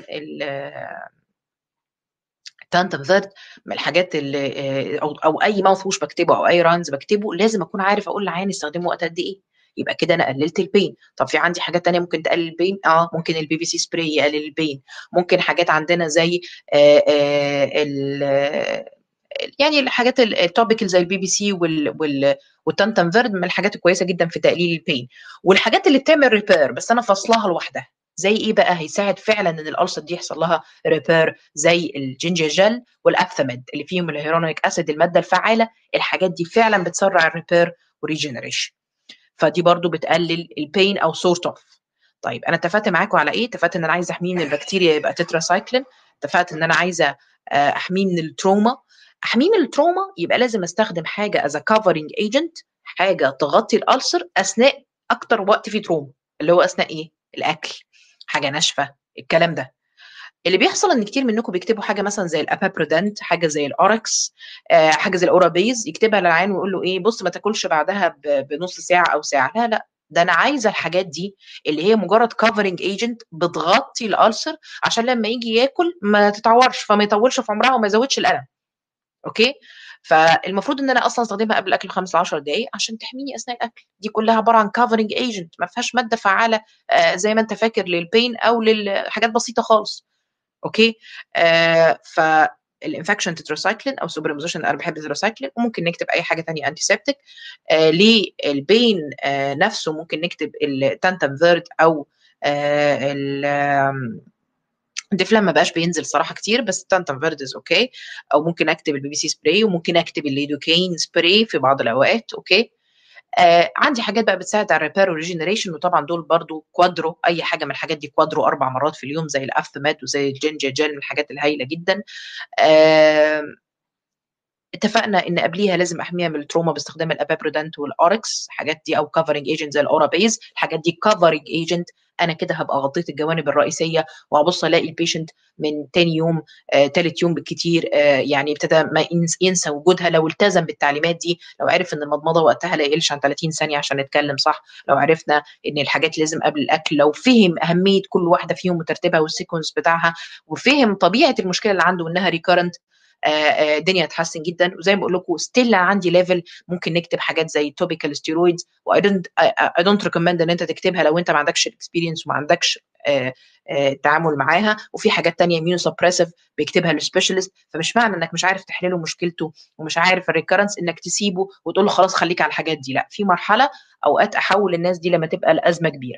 تانتم ذات من الحاجات اللي او او اي ماوث ووش بكتبه او اي رانز بكتبه لازم اكون عارف اقول للعيان يستخدمه وقت قد ايه يبقى كده انا قللت البين طب في عندي حاجات تانية ممكن تقلل البين اه ممكن البي في سي سبراي يقلل البين ممكن حاجات عندنا زي آه آه ال يعني الحاجات التوبيكال زي البي بي سي وال وال والتانتم فيرد من الحاجات الكويسه جدا في تقليل البين والحاجات اللي بتعمل ريبير بس انا فاصلها لوحدها زي ايه بقى هيساعد فعلا ان الالسر دي يحصل لها ريبير زي الجينجر جل والابثاميد اللي فيهم الهيرونيك اسيد الماده الفعاله الحاجات دي فعلا بتسرع الريبير وريجنريشن فدي برضو بتقلل البين او سورت اوف طيب انا اتفقت معاكم على ايه اتفقت ان انا عايزه احميه من البكتيريا يبقى تتراسايكلين اتفقت ان انا عايزه احميه من التروما احميه من التروما يبقى لازم استخدم حاجه از كفرنج ايجنت حاجه تغطي الالسر اثناء اكتر وقت فيه تروما اللي هو اثناء ايه الاكل حاجه ناشفه الكلام ده اللي بيحصل ان كتير منكم بيكتبوا حاجه مثلا زي الابابرودنت حاجه زي الاوركس آه، حاجه زي الاورابيز يكتبها للعيان ويقول له ايه بص ما تاكلش بعدها بنص ساعه او ساعه لا لا ده انا عايزه الحاجات دي اللي هي مجرد كفرنج ايجنت بتغطي الالسر عشان لما يجي ياكل ما تتعورش فما يطولش في عمرها وما يزودش الالم اوكي فالمفروض ان انا اصلا استخدمها قبل الاكل 5 10 دقائق عشان تحميني اثناء الاكل دي كلها عباره عن كفرنج ايجنت ما فيهاش ماده فعاله آه زي ما انت فاكر للبين او للحاجات بسيطه خالص اوكي آه ف الانفكشن تتراسايكلين او سوبرموزيشن انا بحب التتراسايكلين وممكن نكتب اي حاجه ثانيه انتي سيبتيك آه للبين آه نفسه ممكن نكتب التانتم فيرد او آه الدفلام ما بقاش بينزل صراحه كتير بس تانتم فيردز اوكي او ممكن اكتب البي بي سي سبراي وممكن اكتب الليدوكين سبراي في بعض الاوقات اوكي آه عندي حاجات بقى بتساعد على الريبير والريجنريشن وطبعا دول برضو كوادرو اي حاجه من الحاجات دي كوادرو اربع مرات في اليوم زي الافثمات وزي الجينجر جيل من الحاجات الهايله جدا آه اتفقنا ان قبليها لازم احميها من التروما باستخدام الابابرودنت والاركس الحاجات دي او كفرنج ايجنت زي الاورابيز الحاجات دي كفرنج ايجنت انا كده هبقى غطيت الجوانب الرئيسيه وهبص الاقي البيشنت من تاني يوم آه، تالت يوم بالكتير آه، يعني ابتدى ما ينسى وجودها لو التزم بالتعليمات دي لو عرف ان المضمضه وقتها لا يقلش عن 30 ثانيه عشان نتكلم صح لو عرفنا ان الحاجات لازم قبل الاكل لو فهم اهميه كل واحده فيهم وترتيبها والسيكونس بتاعها وفهم طبيعه المشكله اللي عنده انها ريكارنت الدنيا هتحسن جدا وزي ما بقول لكم ستيل عندي ليفل ممكن نكتب حاجات زي توبيكال ستيرويدز واي دونت اي دونت ريكومند ان انت تكتبها لو انت ما عندكش الاكسبيرينس وما عندكش التعامل معاها وفي حاجات تانية اميونو سبريسيف بيكتبها السبيشالست فمش معنى انك مش عارف تحل له مشكلته ومش عارف الريكرنس انك تسيبه وتقول له خلاص خليك على الحاجات دي لا في مرحله اوقات احول الناس دي لما تبقى الازمه كبيره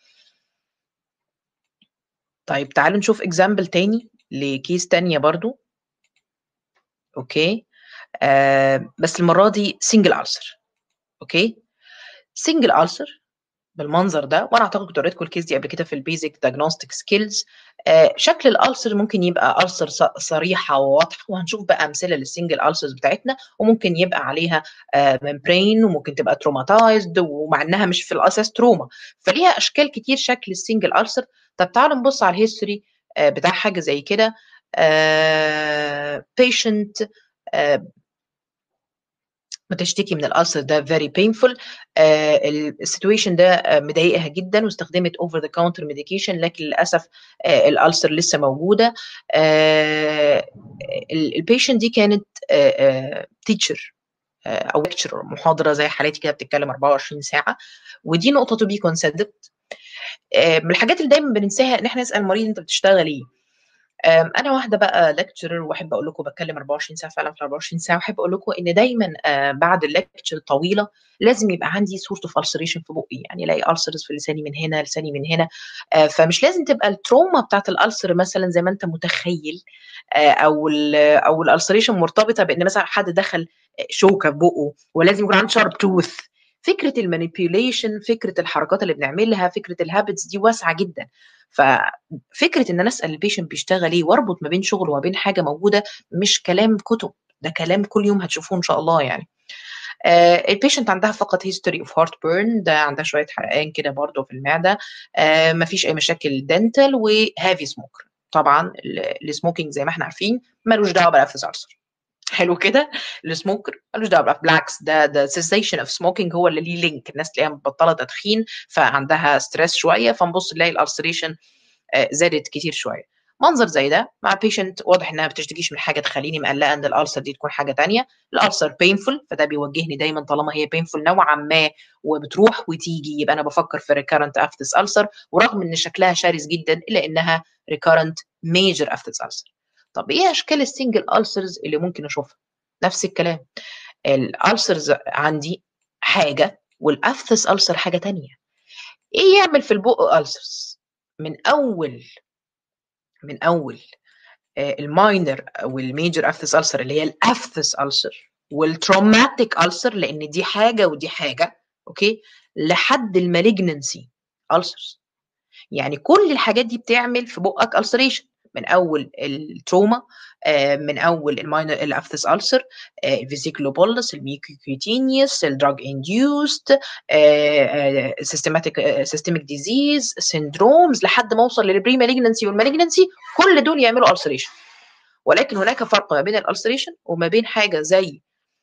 طيب تعالوا نشوف اكزامبل تاني لكيس تانية برضو اوكي آه بس المره دي سنجل ألسر اوكي سنجل ألسر بالمنظر ده وانا اعتقد كنت وريتكم الكيس دي قبل كده في البيزك دايجنوستيك سكيلز شكل الالسر ممكن يبقى السر صريحه وواضحه وهنشوف بقى امثله للسنجل السرز بتاعتنا وممكن يبقى عليها آه ممبرين وممكن تبقى تروماتايزد ومع انها مش في الاساس تروما فليها اشكال كتير شكل السنجل السر طب تعالوا نبص على الهيستوري آه بتاع حاجه زي كده بيشنت uh, uh, بتشتكي من الالسر ده very painful uh, السيتويشن ده مضايقها جدا واستخدمت اوفر ذا كاونتر ميديكيشن لكن للاسف uh, الالسر لسه موجوده uh, البيشنت دي كانت تيتشر uh, uh, او ليكتشر محاضره زي حالتي كده بتتكلم 24 ساعه ودي نقطه تو بي كونسيدرد من الحاجات اللي دايما بننساها ان احنا نسال المريض انت بتشتغل ايه انا واحده بقى ليكتشرر واحب اقول لكم بتكلم 24 ساعه فعلا في 24 ساعه واحب اقول لكم ان دايما بعد الليكتشر طويله لازم يبقى عندي صوره اوف السريشن في بقي يعني الاقي السرز في لساني من هنا لساني من هنا فمش لازم تبقى التروما بتاعت الالسر مثلا زي ما انت متخيل او ال او الالسريشن مرتبطه بان مثلا حد دخل شوكه في بقه ولازم يكون عنده شارب توث فكره المانيبيوليشن فكره الحركات اللي بنعملها فكره الهابتس دي واسعه جدا ففكره ان انا اسال البيشنت بيشتغل ايه واربط ما بين شغله وما بين حاجه موجوده مش كلام كتب ده كلام كل يوم هتشوفوه ان شاء الله يعني آه البيشنت عندها فقط هيستوري اوف هارت بيرن ده عندها شويه حرقان كده برضه في المعده آه مفيش اي مشاكل دنتال وهافي سموكر طبعا السموكينج زي ما احنا عارفين ملوش دعوه بالافز ألسر حلو كده السموكر ملوش دعوه بالعكس ده ده سيسيشن اوف سموكينج هو اللي ليه لينك الناس تلاقيها مبطله تدخين فعندها ستريس شويه فنبص نلاقي الالسريشن زادت كتير شويه منظر زي ده مع بيشنت واضح انها بتشتكيش من حاجه تخليني مقلقه ان الالسر دي تكون حاجه تانية الالسر بينفول فده بيوجهني دايما طالما هي بينفول نوعا ما وبتروح وتيجي يبقى انا بفكر في ريكارنت افتس السر ورغم ان شكلها شرس جدا الا انها ريكارنت ميجر افتس السر طب ايه اشكال السنجل السرز اللي ممكن اشوفها نفس الكلام الالسرز عندي حاجه والافتس السر حاجه تانية ايه يعمل في البق السرز من اول من اول الماينر او الميجر افتس السر اللي هي الافتس السر والتروماتيك السر لان دي حاجه ودي حاجه اوكي لحد المالجنسي السرز يعني كل الحاجات دي بتعمل في بقك السريشن من اول التروما من اول الماينر الافتس السر الفيزيكلوبولس الميوكوكيوتينيوس الدراج انديوست سيستماتيك سيستميك ديزيز سيندرومز لحد ما اوصل للبري مالجنسي والمالجنسي كل دول يعملوا ulceration ولكن هناك فرق ما بين الالسريشن وما بين حاجه زي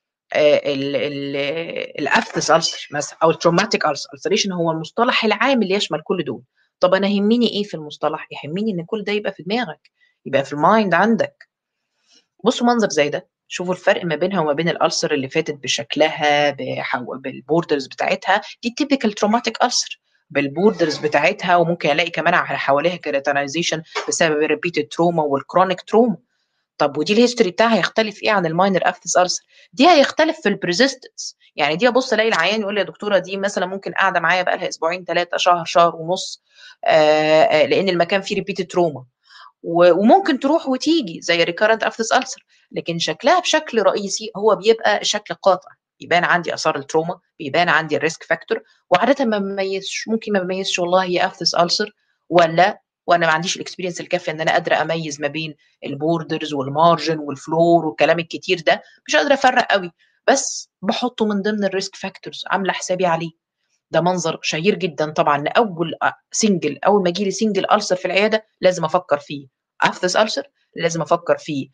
الافتس السر مثلا او التروماتيك السريشن هو المصطلح العام اللي يشمل كل دول طب انا يهمني ايه في المصطلح يهمني ان كل ده يبقى في دماغك يبقى في المايند عندك بصوا منظر زي ده شوفوا الفرق ما بينها وما بين الالسر اللي فاتت بشكلها بالبوردرز بتاعتها دي تيبيكال تروماتيك السر بالبوردرز بتاعتها وممكن الاقي كمان على حواليها كيراتينايزيشن بسبب الريبيتد تروما والكرونيك تروما طب ودي الهيستوري بتاعها هيختلف ايه عن الماينر افتس السر دي هيختلف في البريزيستنس يعني دي ابص الاقي العيان يقول لي يا دكتوره دي مثلا ممكن قاعده معايا بقى لها اسبوعين ثلاثه شهر شهر ونص آآ لان المكان فيه ريبيتد تروما وممكن تروح وتيجي زي ريكارنت افتس السر لكن شكلها بشكل رئيسي هو بيبقى شكل قاطع يبان عندي اثار التروما بيبان عندي الريسك فاكتور وعاده ما بميزش ممكن ما بميزش والله هي افتس السر ولا وانا ما عنديش الاكسبيرينس الكافيه ان انا قادره اميز ما بين البوردرز والمارجن والفلور والكلام الكتير ده مش قادره افرق قوي بس بحطه من ضمن الريسك فاكتورز عامله حسابي عليه ده منظر شهير جدا طبعا لاول سنجل اول ما يجي لي سنجل السر في العياده لازم افكر فيه افتس السر لازم افكر فيه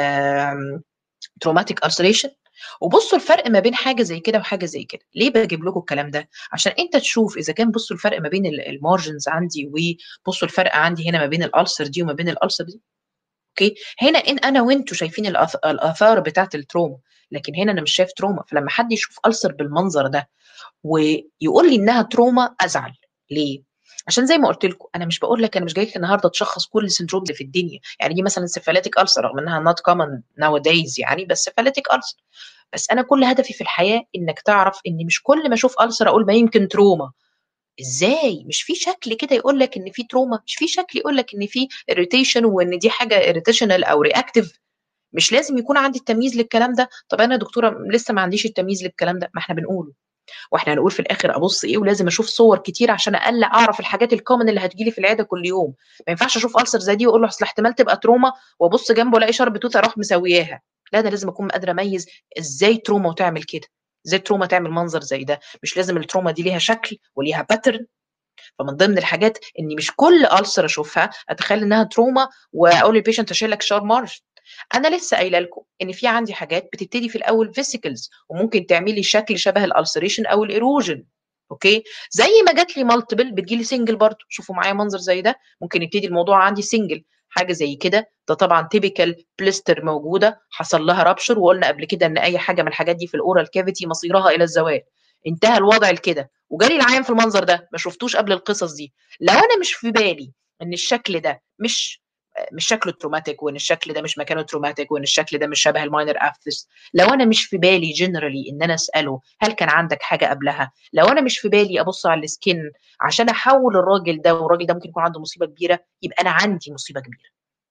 تروماتيك السريشن وبصوا الفرق ما بين حاجه زي كده وحاجه زي كده ليه بجيب لكم الكلام ده عشان انت تشوف اذا كان بصوا الفرق ما بين المارجنز عندي وبصوا الفرق عندي هنا ما بين الالسر دي وما بين الالسر دي اوكي هنا ان انا وانتوا شايفين الاثار بتاعه التروما لكن هنا انا مش شايف تروما فلما حد يشوف السر بالمنظر ده ويقول لي انها تروما ازعل ليه عشان زي ما قلت لكم انا مش بقول لك انا مش جاي لك النهارده تشخص كل السندروم اللي في الدنيا يعني دي مثلا سيفاليتيك السر رغم انها نوت كومن ناو دايز يعني بس سيفاليتيك السر بس انا كل هدفي في الحياه انك تعرف ان مش كل ما اشوف السر اقول ما يمكن تروما ازاي مش في شكل كده يقول لك ان في تروما مش في شكل يقول لك ان في اريتيشن وان دي حاجه اريتيشنال او رياكتيف مش لازم يكون عندي التمييز للكلام ده طب انا دكتوره لسه ما عنديش التمييز للكلام ده ما احنا بنقوله واحنا هنقول في الاخر ابص ايه ولازم اشوف صور كتير عشان اقل اعرف الحاجات الكومن اللي هتجيلي في العياده كل يوم ما ينفعش اشوف السر زي دي واقول له اصل احتمال تبقى تروما وابص جنبه الاقي شرب توت اروح مسوياها لا ده لازم اكون قادره اميز ازاي تروما وتعمل كده ازاي تروما تعمل منظر زي ده مش لازم التروما دي ليها شكل وليها باترن فمن ضمن الحاجات اني مش كل السر اشوفها اتخيل انها تروما واقول للبيشنت اشيل لك شار مارج انا لسه قايله لكم ان في عندي حاجات بتبتدي في الاول فيسيكلز وممكن تعملي شكل شبه الالسريشن او الايروجن اوكي زي ما جات لي مالتيبل بتجي لي سنجل برضه شوفوا معايا منظر زي ده ممكن يبتدي الموضوع عندي سنجل حاجه زي كده ده طبعا تيبيكال بليستر موجوده حصل لها رابشر وقلنا قبل كده ان اي حاجه من الحاجات دي في الاورال كافيتي مصيرها الى الزوال انتهى الوضع لكده وجالي العيان في المنظر ده ما شفتوش قبل القصص دي لو انا مش في بالي ان الشكل ده مش مش شكله تروماتيك وان الشكل ده مش مكانه تروماتيك وان الشكل ده مش شبه الماينر افس لو انا مش في بالي جنرالي ان انا اساله هل كان عندك حاجه قبلها لو انا مش في بالي ابص على السكين عشان احول الراجل ده والراجل ده ممكن يكون عنده مصيبه كبيره يبقى انا عندي مصيبه كبيره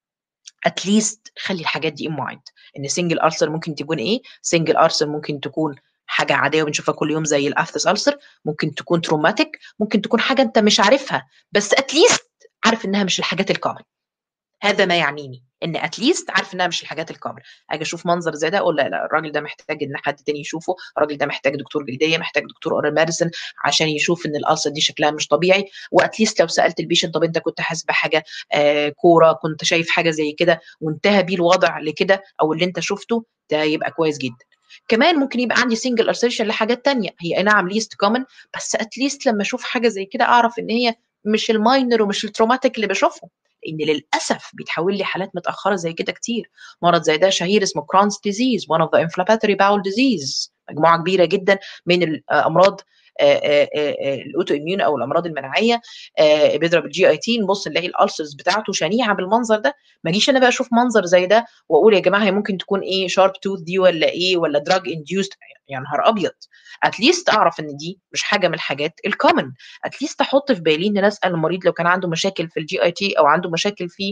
اتليست خلي الحاجات دي ان مايند ان سنجل ارسر ممكن تكون ايه سنجل ارسر ممكن تكون حاجه عاديه وبنشوفها كل يوم زي الافتس السر ممكن تكون تروماتيك ممكن تكون حاجه انت مش عارفها بس اتليست عارف انها مش الحاجات الكومن هذا ما يعنيني ان اتليست عارف انها مش الحاجات الكامله اجي اشوف منظر زي ده اقول لا لا الراجل ده محتاج ان حد تاني يشوفه الراجل ده محتاج دكتور جلديه محتاج دكتور اورال ميديسن عشان يشوف ان الالسر دي شكلها مش طبيعي واتليست لو سالت البيشنت طب انت كنت حاسس بحاجه آه كوره كنت شايف حاجه زي كده وانتهى بيه الوضع لكده او اللي انت شفته ده يبقى كويس جدا كمان ممكن يبقى عندي سنجل ارسيشن لحاجات تانية هي نعم ليست كومن بس اتليست لما اشوف حاجه زي كده اعرف ان هي مش الماينر ومش التروماتيك اللي بشوفهم ان للاسف بيتحول لي حالات متاخره زي كده كتير مرض زي ده شهير اسمه كرونز ديزيز one of the inflammatory bowel disease مجموعه كبيره جدا من الامراض الاوتو اميون او الامراض المناعيه بيضرب الجي اي تي نبص نلاقي الالسرز بتاعته شنيعه بالمنظر ده ما اجيش انا بقى اشوف منظر زي ده واقول يا جماعه هي ممكن تكون ايه شارب توث دي ولا ايه ولا دراج انديوست يا نهار ابيض اتليست اعرف ان دي مش حاجه من الحاجات الكومن اتليست احط في بالي ان انا اسال المريض لو كان عنده مشاكل في الجي اي تي او عنده مشاكل في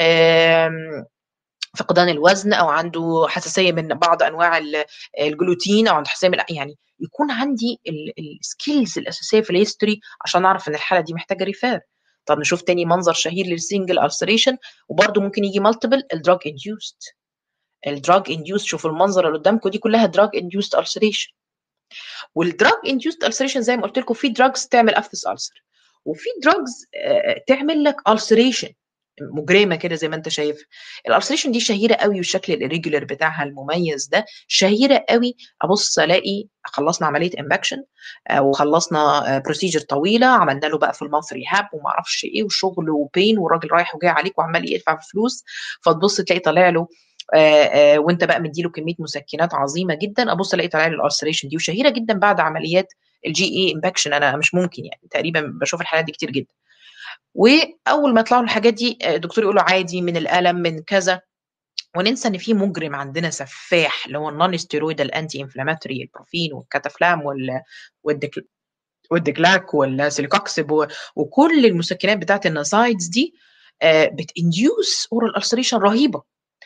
فقدان الوزن او عنده حساسيه من بعض انواع الجلوتين او عنده حساسيه من يعني يكون عندي السكيلز الاساسيه في الهيستوري عشان اعرف ان الحاله دي محتاجه ريفير طب نشوف تاني منظر شهير للسنجل ulceration وبرده ممكن يجي multiple الدراج induced الدراج induced شوفوا المنظر اللي قدامكم دي كلها دراج induced ulceration والدراج induced ulceration زي ما قلت لكم في دراجز تعمل افثس ulcer وفي دراجز تعمل لك ulceration مجرمه كده زي ما انت شايف الالسريشن دي شهيره قوي والشكل الريجولر بتاعها المميز ده شهيره قوي ابص الاقي خلصنا عمليه امباكشن وخلصنا بروسيجر طويله عملنا له بقى في المانث ريهاب وما اعرفش ايه وشغل وبين والراجل رايح وجاي عليك وعمال يدفع فلوس فتبص تلاقي طالع له آآ آآ وانت بقى مديله كميه مسكنات عظيمه جدا ابص الاقي طالع لي الالسريشن دي وشهيره جدا بعد عمليات الجي اي امباكشن انا مش ممكن يعني تقريبا بشوف الحالات دي كتير جدا واول ما يطلعوا الحاجات دي الدكتور يقول له عادي من الالم من كذا وننسى ان في مجرم عندنا سفاح اللي هو النون ستيرويد الانتي انفلاماتوري البروفين والكاتافلام وال والديكلاك والسيليكوكسب وكل المسكنات بتاعت النسايدز دي بتنديوس اورال السريشن رهيبه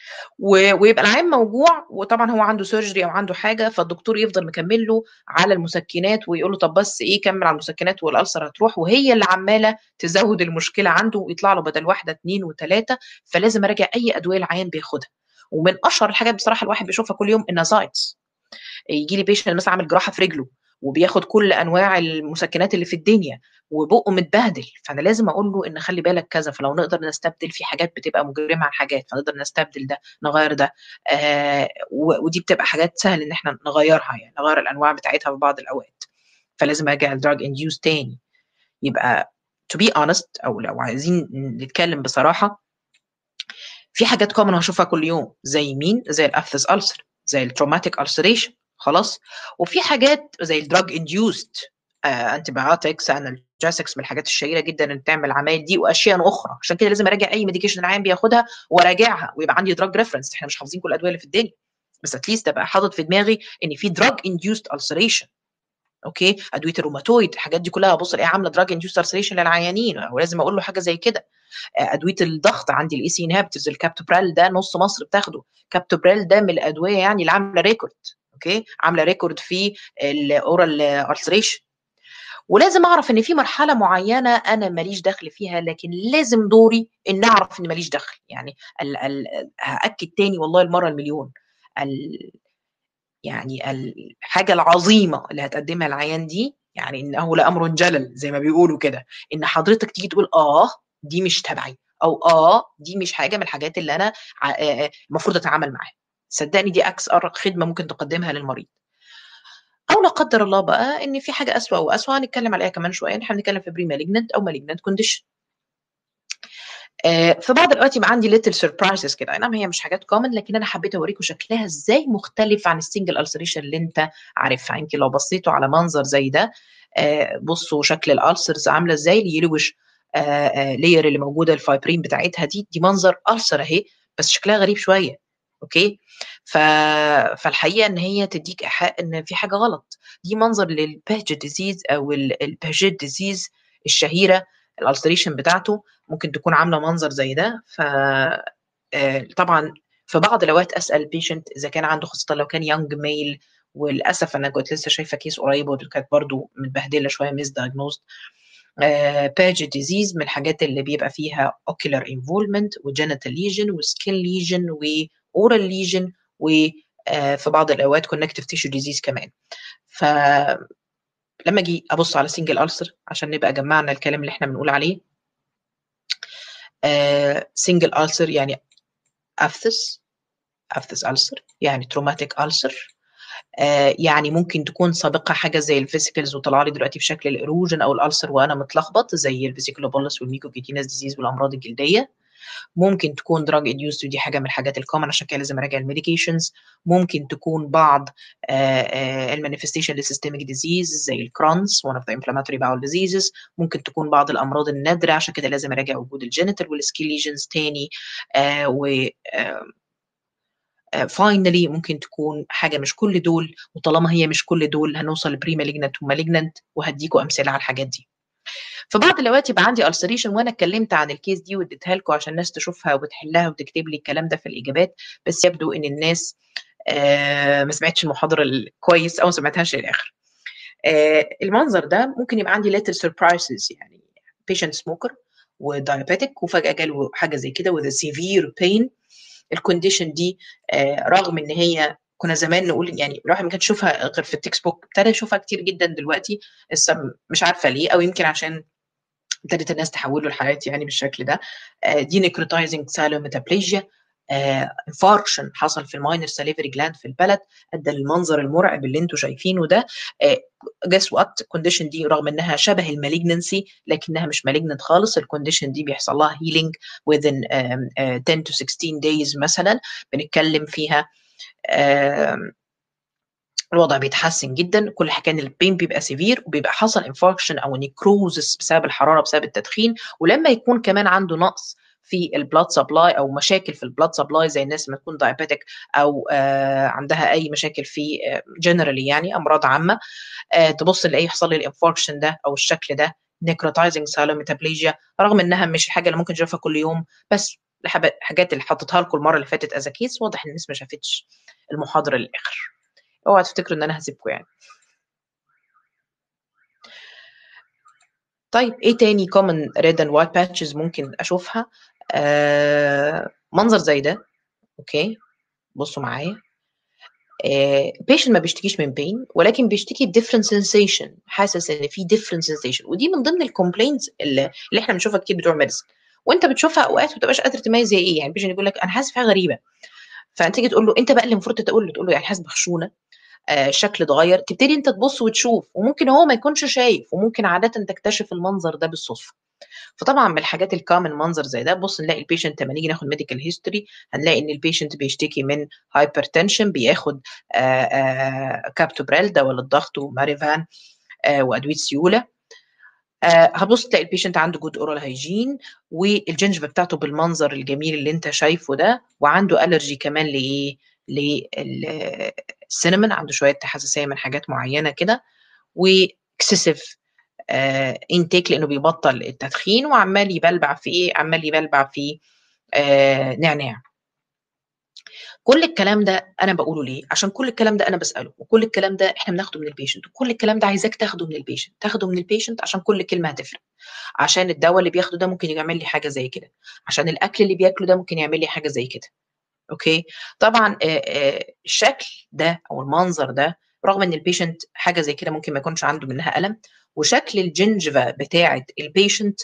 ويبقى العيان موجوع وطبعا هو عنده سيرجري او عنده حاجه فالدكتور يفضل مكمل له على المسكنات ويقول له طب بس ايه كمل على المسكنات والالسر هتروح وهي اللي عماله تزود المشكله عنده ويطلع له بدل واحده اثنين وثلاثه فلازم اراجع اي ادويه العيان بياخدها ومن اشهر الحاجات بصراحه الواحد بيشوفها كل يوم النازايتس يجي لي بيشنت مثلا عامل جراحه في رجله وبياخد كل انواع المسكنات اللي في الدنيا وبقه متبهدل فانا لازم اقول له ان خلي بالك كذا فلو نقدر نستبدل في حاجات بتبقى مجرمه عن حاجات فنقدر نستبدل ده نغير ده آه ودي بتبقى حاجات سهل ان احنا نغيرها يعني نغير الانواع بتاعتها في بعض الاوقات فلازم ارجع الدراج انديوز تاني يبقى to be honest او لو عايزين نتكلم بصراحه في حاجات كومن هشوفها كل يوم زي مين زي الافثس ألسر زي التروماتيك ألسريشن خلاص وفي حاجات زي الدراج انديوست انتي بايوتكس انالجيسكس من الحاجات الشهيره جدا اللي بتعمل العمايل دي واشياء اخرى عشان كده لازم اراجع اي ميديكيشن العيان بياخدها وراجعها ويبقى عندي دراج ريفرنس احنا مش حافظين كل الادويه اللي في الدنيا بس اتليست ابقى حاطط في دماغي ان في دراج انديوست السريشن اوكي ادويه الروماتويد الحاجات دي كلها ابص الاقيها عامله دراج انديوست السريشن للعيانين ولازم اقول له حاجه زي كده ادويه الضغط عندي الاي سي انهبترز الكابتوبرال ده نص مصر بتاخده كابتوبرال ده من الادويه يعني اللي عامله ريكورد اوكي عامله ريكورد في الاورال السريشن ولازم اعرف ان في مرحله معينه انا ماليش دخل فيها لكن لازم دوري ان اعرف ان ماليش دخل يعني ال ال هاكد تاني والله المره المليون ال يعني الحاجه العظيمه اللي هتقدمها العيان دي يعني انه لامر جلل زي ما بيقولوا كده ان حضرتك تيجي تقول اه دي مش تبعي او اه دي مش حاجه من الحاجات اللي انا المفروض اتعامل معاها صدقني دي اكثر خدمه ممكن تقدمها للمريض او لا قدر الله بقى ان في حاجه اسوء واسوء هنتكلم عليها كمان شويه احنا بنتكلم في بري مالجنت او مالجنت كونديشن آه في بعض الاوقات يبقى عندي ليتل سربرايزز كده نعم هي مش حاجات كومن لكن انا حبيت اوريكم شكلها ازاي مختلف عن السنجل السريشن اللي انت عارفها يمكن لو بصيتوا على منظر زي ده آه بصوا شكل الالسرز عامله ازاي اليلوش آه لير اللي موجوده الفايبرين بتاعتها دي دي منظر السر اهي بس شكلها غريب شويه اوكي ف... فالحقيقه ان هي تديك ايحاء ان في حاجه غلط دي منظر للباج ديزيز او الباجيت ديزيز الشهيره الالستريشن بتاعته ممكن تكون عامله منظر زي ده ف طبعا في بعض الاوقات اسال البيشنت اذا كان عنده خاصه لو كان يونج ميل وللاسف انا كنت لسه شايفه كيس قريب وكانت برضو متبهدله شويه ميس دايجنوزد باج ديزيز من الحاجات اللي بيبقى فيها اوكيولار انفولمنت وجينيتال ليجن وسكين ليجن واورال ليجن وفي بعض الاوقات كونكتيف تيشو ديزيز كمان ف لما اجي ابص على سنجل ألسر عشان نبقى جمعنا الكلام اللي احنا بنقول عليه سنجل ألسر يعني أفثس أفثس ألسر يعني تروماتيك ألسر آه يعني ممكن تكون سابقة حاجة زي الفيسيكلز وطلع لي دلوقتي في شكل الإروجن أو الألسر وأنا متلخبط زي الفيسيكولوبولس والميكوكيتينس ديزيز والأمراض الجلدية ممكن تكون دراج انديوست ودي حاجه من الحاجات الكومن عشان كده لازم اراجع الميديكيشنز ممكن تكون بعض المانيفستيشن لسيستميك ديزيز زي الكرونز one of the inflammatory bowel diseases ممكن تكون بعض الامراض النادره عشان كده لازم اراجع وجود الجينيتال والسكين ليجنز تاني آه و فاينلي uh, ممكن تكون حاجه مش كل دول وطالما هي مش كل دول هنوصل لبري مالجنت ومالجنت وهديكوا امثله على الحاجات دي في بعض الاوقات يبقى عندي السريشن وانا اتكلمت عن الكيس دي واديتها لكم عشان الناس تشوفها وتحلها وتكتب لي الكلام ده في الاجابات بس يبدو ان الناس آه ما سمعتش المحاضره الكويس او ما سمعتهاش للاخر آه المنظر ده ممكن يبقى عندي little surprises يعني patient smoker ودايابيتك وفجاه جاله حاجه زي كده with a severe pain الكونديشن دي آه رغم ان هي كنا زمان نقول يعني الواحد ما كانش يشوفها غير في التكست بوك ابتدى يشوفها كتير جدا دلوقتي لسه مش عارفه ليه او يمكن عشان ابتدت الناس تحوله الحياه يعني بالشكل ده آه دي نيكروتايزنج سالوميتابليجيا انفاركشن آه حصل في الماينر ساليفري جلاند في البلد ادى للمنظر المرعب اللي انتم شايفينه ده جس وات الكونديشن دي رغم انها شبه المالجنسي لكنها مش مالجنت خالص الكونديشن دي بيحصل لها هيلينج within um, uh, 10 to 16 days مثلا بنتكلم فيها um, الوضع بيتحسن جدا كل حكايه البين بيبقى سيفير وبيبقى حصل انفاركشن او نيكروزس بسبب الحراره بسبب التدخين ولما يكون كمان عنده نقص في البلاد سبلاي او مشاكل في البلاد سبلاي زي الناس لما تكون دايابيتك او آه عندها اي مشاكل في جنرالي آه يعني امراض عامه آه تبص نلاقيه يحصل لي الانفاركشن ده او الشكل ده نيكروتايزنج سالوميتابليجيا رغم انها مش الحاجه اللي ممكن تشوفها كل يوم بس الحاجات اللي حطيتها لكم المره اللي فاتت از كيس واضح ان الناس ما شافتش المحاضره للاخر اوعى تفتكروا ان انا هسيبكم يعني طيب ايه تاني common red and white patches ممكن اشوفها آه منظر زي ده اوكي بصوا معايا البيشنت آه ما بيشتكيش من بين ولكن بيشتكي different sensation حاسس ان في different sensation ودي من ضمن الكومبلينز اللي, اللي احنا بنشوفها كتير بتوع الميديسن وانت بتشوفها اوقات ما بتبقاش قادر تميز هي ايه يعني البيشنت يقول لك انا حاسس في حاجه غريبه فانت تيجي تقول له انت بقى اللي المفروض تقول له تقول له يعني حاسس بخشونه آه شكل اتغير تبتدي انت تبص وتشوف وممكن هو ما يكونش شايف وممكن عاده تكتشف المنظر ده بالصدفه فطبعا من الحاجات الكامن منظر زي ده بص نلاقي البيشنت لما نيجي ناخد ميديكال هيستوري هنلاقي ان البيشنت بيشتكي من هايبرتنشن بياخد كابتوبريل ده ولا الضغط وماريفان وادويه سيوله آه هبص تلاقي البيشنت عنده جود اورال هيجين والجنجبه بتاعته بالمنظر الجميل اللي انت شايفه ده وعنده الرجي كمان لايه للسينمون عنده شويه حساسيه من حاجات معينه كده واكسسيف آه انتيك لانه بيبطل التدخين وعمال يبلبع في ايه عمال يبلبع في آه نعناع كل الكلام ده انا بقوله ليه عشان كل الكلام ده انا بساله وكل الكلام ده احنا بناخده من البيشنت وكل الكلام ده عايزاك تاخده من البيشنت تاخده من البيشنت عشان كل كلمه هتفرق عشان الدواء اللي بياخده ده ممكن يعمل لي حاجه زي كده عشان الاكل اللي بياكله ده ممكن يعمل لي حاجه زي كده اوكي طبعا الشكل ده او المنظر ده رغم ان البيشنت حاجه زي كده ممكن ما يكونش عنده منها الم وشكل الجنجفه بتاعه البيشنت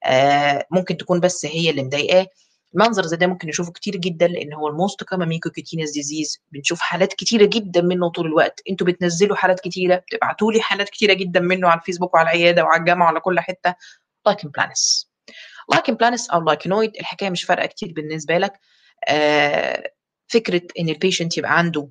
ممكن تكون بس هي اللي مضايقاه المنظر زي ده ممكن نشوفه كتير جدا لان هو الموست كومن ميكوكيتينس ديزيز بنشوف حالات كتيره جدا منه طول الوقت انتوا بتنزلوا حالات كتيره بتبعتوا لي حالات كتيره جدا منه على الفيسبوك وعلى العياده وعلى الجامعه وعلى كل حته لايكن بلانس لايكن بلانس او لايكنويد الحكايه مش فارقه كتير بالنسبه لك آه فكره ان البيشنت يبقى عنده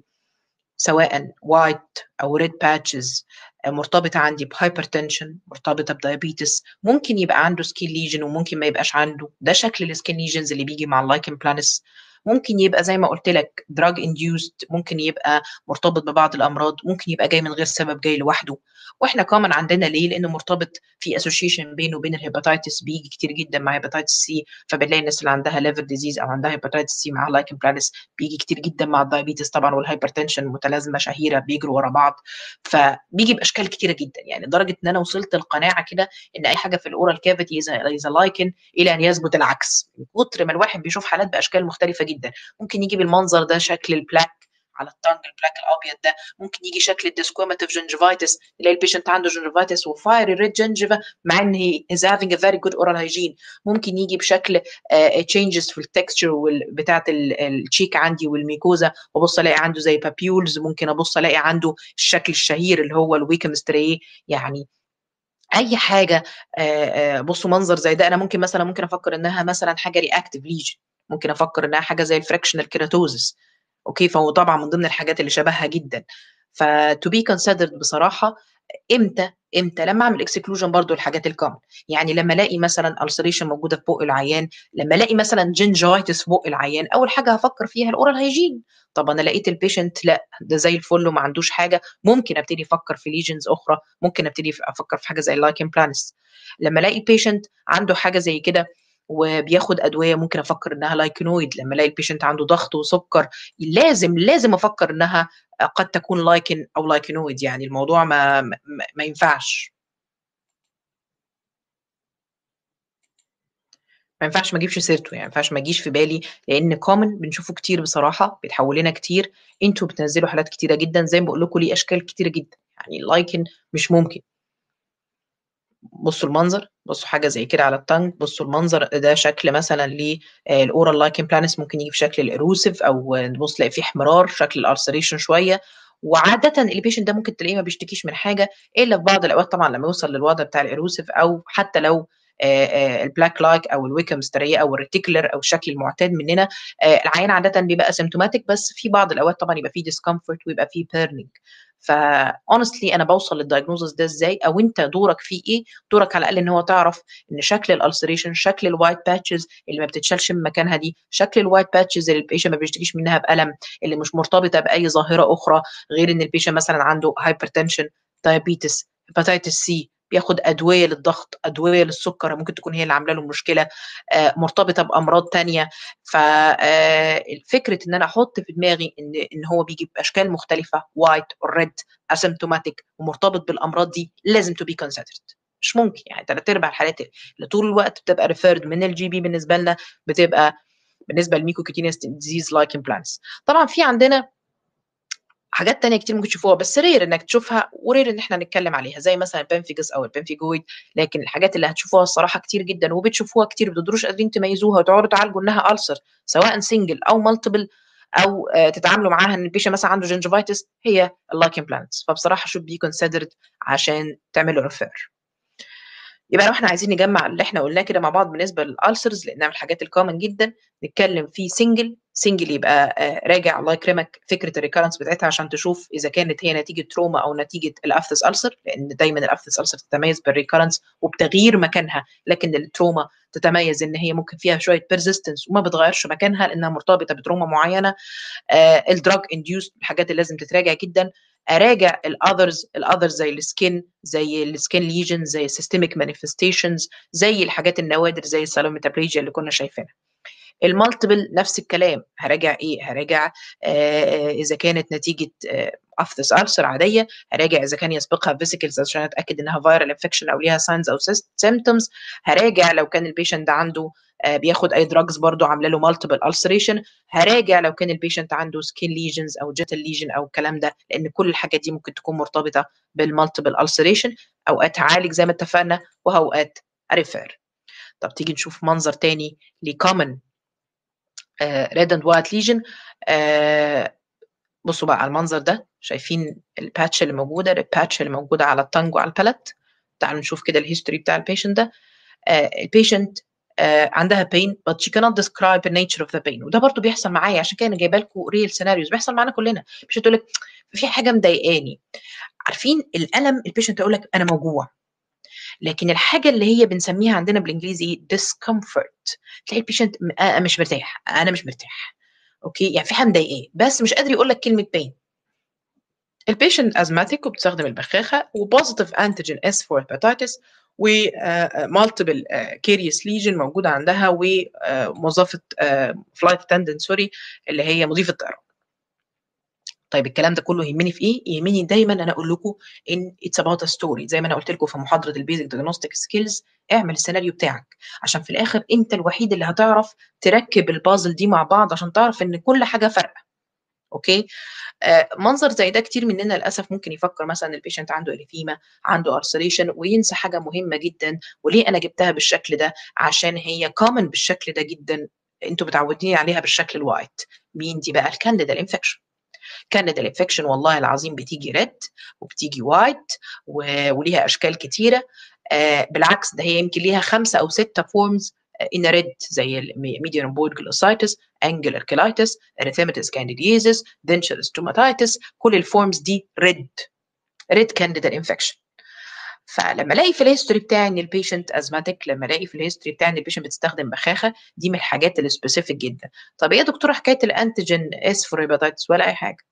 سواء وايت او ريد باتشز مرتبطه عندي بهايبرتنشن مرتبطه بدايابيتس ممكن يبقى عنده سكين ليجن وممكن ما يبقاش عنده ده شكل السكين ليجنز اللي بيجي مع اللايكن بلانس ممكن يبقى زي ما قلت لك دراج انديوست ممكن يبقى مرتبط ببعض الامراض ممكن يبقى جاي من غير سبب جاي لوحده واحنا كمان عندنا ليه لانه مرتبط في اسوشيشن بينه وبين الهيباتيتس بيجي كتير جدا مع هيباتيتس سي فبنلاقي الناس اللي عندها ليفر ديزيز او عندها هيباتيتس سي مع لايكن بلانس بيجي كتير جدا مع الدايابيتس طبعا والهايبرتنشن متلازمه شهيره بيجروا ورا بعض فبيجي باشكال كتيره جدا يعني لدرجه ان انا وصلت القناعه كده ان اي حاجه في الاورال كافيتي از لايكن الى ان يثبت العكس من كتر ما الواحد بيشوف حالات باشكال مختلفه جدا ممكن يجي بالمنظر ده شكل البلاك على التانج البلاك الابيض ده ممكن يجي شكل الديسكوماتيف جنجفايتس تلاقي البيشنت عنده جنجفايتس وفايري ريد جنجفا مع ان هي از هافينج ا فيري جود اورال هايجين ممكن يجي بشكل تشينجز uh, في التكستشر بتاعه التشيك عندي والميكوزا وابص الاقي عنده زي بابيولز ممكن ابص الاقي عنده الشكل الشهير اللي هو الويكم ستري يعني اي حاجه بصوا منظر زي ده انا ممكن مثلا ممكن افكر انها مثلا حاجه رياكتيف ليجن ممكن افكر انها حاجه زي الفراكشنال كيراتوزس اوكي فهو طبعا من ضمن الحاجات اللي شبهها جدا فتو بي كونسيدرد بصراحه امتى امتى لما اعمل اكسكلوجن برضو الحاجات الكومن يعني لما الاقي مثلا السريشن موجوده في بق العيان لما الاقي مثلا جنجايتس في بق العيان اول حاجه هفكر فيها الاورال هيجين طب انا لقيت البيشنت لا ده زي الفل وما عندوش حاجه ممكن ابتدي افكر في ليجنز اخرى ممكن ابتدي افكر في حاجه زي اللايكن بلانس لما الاقي البيشنت عنده حاجه زي كده وبياخد ادويه ممكن افكر انها لايكنويد لما الاقي البيشنت عنده ضغط وسكر لازم لازم افكر انها قد تكون لايكن او لايكنويد يعني الموضوع ما ما, ما ينفعش ما ينفعش ما اجيبش سيرته يعني ما ينفعش ما اجيش في بالي لان كومن بنشوفه كتير بصراحه بيتحول لنا كتير انتوا بتنزلوا حالات كتيره جدا زي ما بقول لكم ليه اشكال كتيره جدا يعني اللايكن مش ممكن بصوا المنظر بصوا حاجه زي كده على التانج بصوا المنظر ده شكل مثلا للاورال لايكن بلانس ممكن يجي في شكل الاروسيف او نبص تلاقي فيه احمرار شكل الارسريشن شويه وعاده البيشنت ده ممكن تلاقيه ما بيشتكيش من حاجه الا في بعض الاوقات طبعا لما يوصل للوضع بتاع الاروسيف او حتى لو البلاك لايك او الويكم ستريه او الريتيكولر او الشكل المعتاد مننا العيان عاده بيبقى اسيمتوماتيك بس في بعض الاوقات طبعا يبقى فيه ديسكمفورت ويبقى فيه بيرنينج فاونستلي انا بوصل للدايجنوزس ده ازاي او انت دورك فيه ايه دورك على الاقل ان هو تعرف ان شكل الالسريشن شكل الوايت باتشز اللي ما بتتشالش من مكانها دي شكل الوايت باتشز اللي البيشن ما بيشتكيش منها بالم اللي مش مرتبطه باي ظاهره اخرى غير ان البيشن مثلا عنده هايبرتنشن دايابيتس هيباتيتس سي بياخد ادويه للضغط ادويه للسكر ممكن تكون هي اللي عامله له مشكله آه مرتبطه بامراض تانية ففكره ان انا احط في دماغي ان ان هو بيجي باشكال مختلفه وايت ريد اسيمتوماتيك ومرتبط بالامراض دي لازم تو بي كونسيدرد مش ممكن يعني ثلاث ارباع الحالات اللي طول الوقت بتبقى ريفيرد من الجي بي بالنسبه لنا بتبقى بالنسبه للميكوكيتينيس ديزيز لايك امبلانتس طبعا في عندنا حاجات تانية كتير ممكن تشوفوها بس رير انك تشوفها ورير ان احنا نتكلم عليها زي مثلا البنفيجس او البنفيجويد لكن الحاجات اللي هتشوفوها الصراحه كتير جدا وبتشوفوها كتير ما بتقدروش قادرين تميزوها وتقعدوا تعالجوا انها ألسر سواء سنجل او مالتيبل او تتعاملوا معاها ان البيشن مثلا عنده جنجفايتس هي اللايكن بلانتس فبصراحه شوف بي كونسيدرد عشان تعملوا ريفير يبقى لو احنا عايزين نجمع اللي احنا قلناه كده مع بعض بالنسبه للالسرز لانها من الحاجات الكومن جدا نتكلم في سنجل سنجل يبقى راجع الله يكرمك فكره الريكارنس بتاعتها عشان تشوف اذا كانت هي نتيجه تروما او نتيجه الافتس السر لان دايما الافتس السر تتميز بالريكارنس وبتغيير مكانها لكن التروما تتميز ان هي ممكن فيها شويه بيرزيستنس وما بتغيرش مكانها لانها مرتبطه بتروما معينه آه الدراج انديوس الحاجات اللي لازم تتراجع جدا اراجع الاذرز الاذرز زي السكين زي السكين ليجن زي السيستميك مانيفستيشنز زي الحاجات النوادر زي السالوميتابليجيا اللي كنا شايفينها المالتيبل نفس الكلام هراجع ايه هراجع آه اذا كانت نتيجه آه افتس ألسر عاديه هراجع اذا كان يسبقها فيسيكلز عشان اتاكد انها فايرال انفكشن او ليها ساينز او سيمتومز هراجع لو كان البيشنت ده عنده آه بياخد اي دراجز برضه عامله له مالتيبل السريشن هراجع لو كان البيشنت عنده سكين ليجنز او جيتال ليجن او الكلام ده لان كل الحاجات دي ممكن تكون مرتبطه بالمالتيبل السريشن اوقات هعالج زي ما اتفقنا واوقات اريفير طب تيجي نشوف منظر تاني لكومن ريد اند وايت ليجن بصوا بقى على المنظر ده شايفين الباتش اللي موجوده الباتش اللي موجوده على التانج وعلى البالت تعالوا نشوف كده الهيستوري بتاع البيشنت ده البيشنت عندها pain but she cannot describe the nature of the pain وده برضو بيحصل معايا عشان كده انا جايبه لكم ريل سيناريوز بيحصل معانا كلنا مش تقول لك في حاجه مضايقاني عارفين الالم البيشنت يقول لك انا موجوع لكن الحاجه اللي هي بنسميها عندنا بالانجليزي discomfort تلاقي البيشنت مش مرتاح انا مش مرتاح اوكي يعني في حاجه مضايقاه بس مش قادر يقول لك كلمه بين البيشنت ازماتيك وبتستخدم البخاخه وبوزيتيف انتيجين اس فور هيباتيتس ومالتيبل كيريوس ليجن موجوده عندها وموظفه فلايت اتندنت سوري اللي هي مضيفه طيران طيب الكلام ده كله يهمني في ايه؟ يهمني دايما انا اقول لكم ان اتس اباوت ستوري زي ما انا قلت لكم في محاضره البيزك ديagnostic سكيلز اعمل السيناريو بتاعك عشان في الاخر انت الوحيد اللي هتعرف تركب البازل دي مع بعض عشان تعرف ان كل حاجه فارقه اوكي آه منظر زي ده كتير مننا للاسف ممكن يفكر مثلا البيشنت عنده اريثيما عنده ارسليشن وينسى حاجه مهمه جدا وليه انا جبتها بالشكل ده عشان هي كومن بالشكل ده جدا انتوا متعودين عليها بالشكل الوايت مين دي بقى الكانديدا انفكشن كانديدا انفكشن والله العظيم بتيجي ريد وبتيجي وايت وليها اشكال كتيره آه بالعكس ده هي يمكن ليها خمسه او سته فورمز ان ريد زي الميديان بويد جلوسايتس انجلر كيلايتس اريثيماتيس كانديديزيس دنشر ستوماتايتس كل الفورمز دي ريد ريد كانديدا انفكشن فلما الاقي في الهيستوري بتاعي ان البيشنت ازماتيك لما الاقي في الهيستوري بتاعي ان البيشنت بتستخدم بخاخه دي من الحاجات السبيسيفيك جدا طب ايه يا دكتوره حكايه الانتيجين اس فور هيباتيتس ولا اي حاجه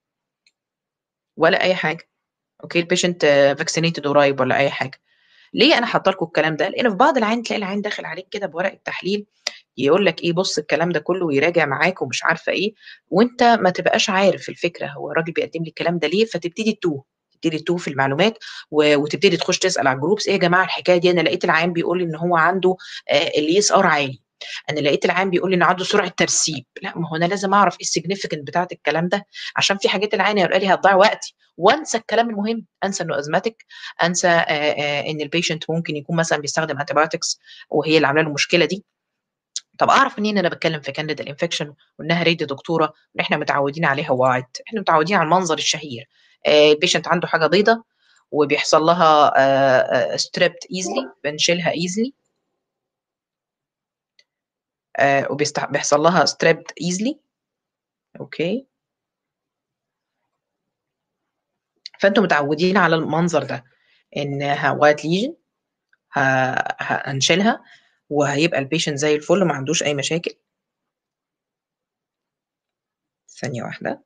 ولا اي حاجه اوكي البيشنت فاكسينيتد قريب ولا اي حاجه ليه انا حاطه لكم الكلام ده لان في بعض العين تلاقي العين داخل عليك كده بورق التحليل يقول لك ايه بص الكلام ده كله ويراجع معاك ومش عارفه ايه وانت ما تبقاش عارف الفكره هو الراجل بيقدم لي الكلام ده ليه فتبتدي تتوه تبتدي تتوه في المعلومات وتبتدي تخش تسال على الجروبس ايه يا جماعه الحكايه دي انا لقيت العيان بيقول لي ان هو عنده الاي اس ار عالي انا لقيت العام بيقول لي ان عنده سرعه ترسيب لا ما هو انا لازم اعرف ايه السيجنفيكنت بتاعت الكلام ده عشان في حاجات العين يقول لي هتضيع وقتي وانسى الكلام المهم انسى انه ازماتيك انسى آآ آآ ان البيشنت ممكن يكون مثلا بيستخدم انتيبيوتكس وهي اللي عامله له المشكله دي طب اعرف منين انا بتكلم في كانديدا الانفكشن وانها ريدي دكتوره وان احنا متعودين عليها وايت احنا متعودين على المنظر الشهير البيشنت عنده حاجه بيضه وبيحصل لها ستريبت ايزلي بنشيلها ايزلي وبيحصل لها ستريبت ايزلي اوكي فانتم متعودين على المنظر ده انها وايت ليجن هنشيلها وهيبقى البيشنت زي الفل وما عندوش اي مشاكل ثانيه واحده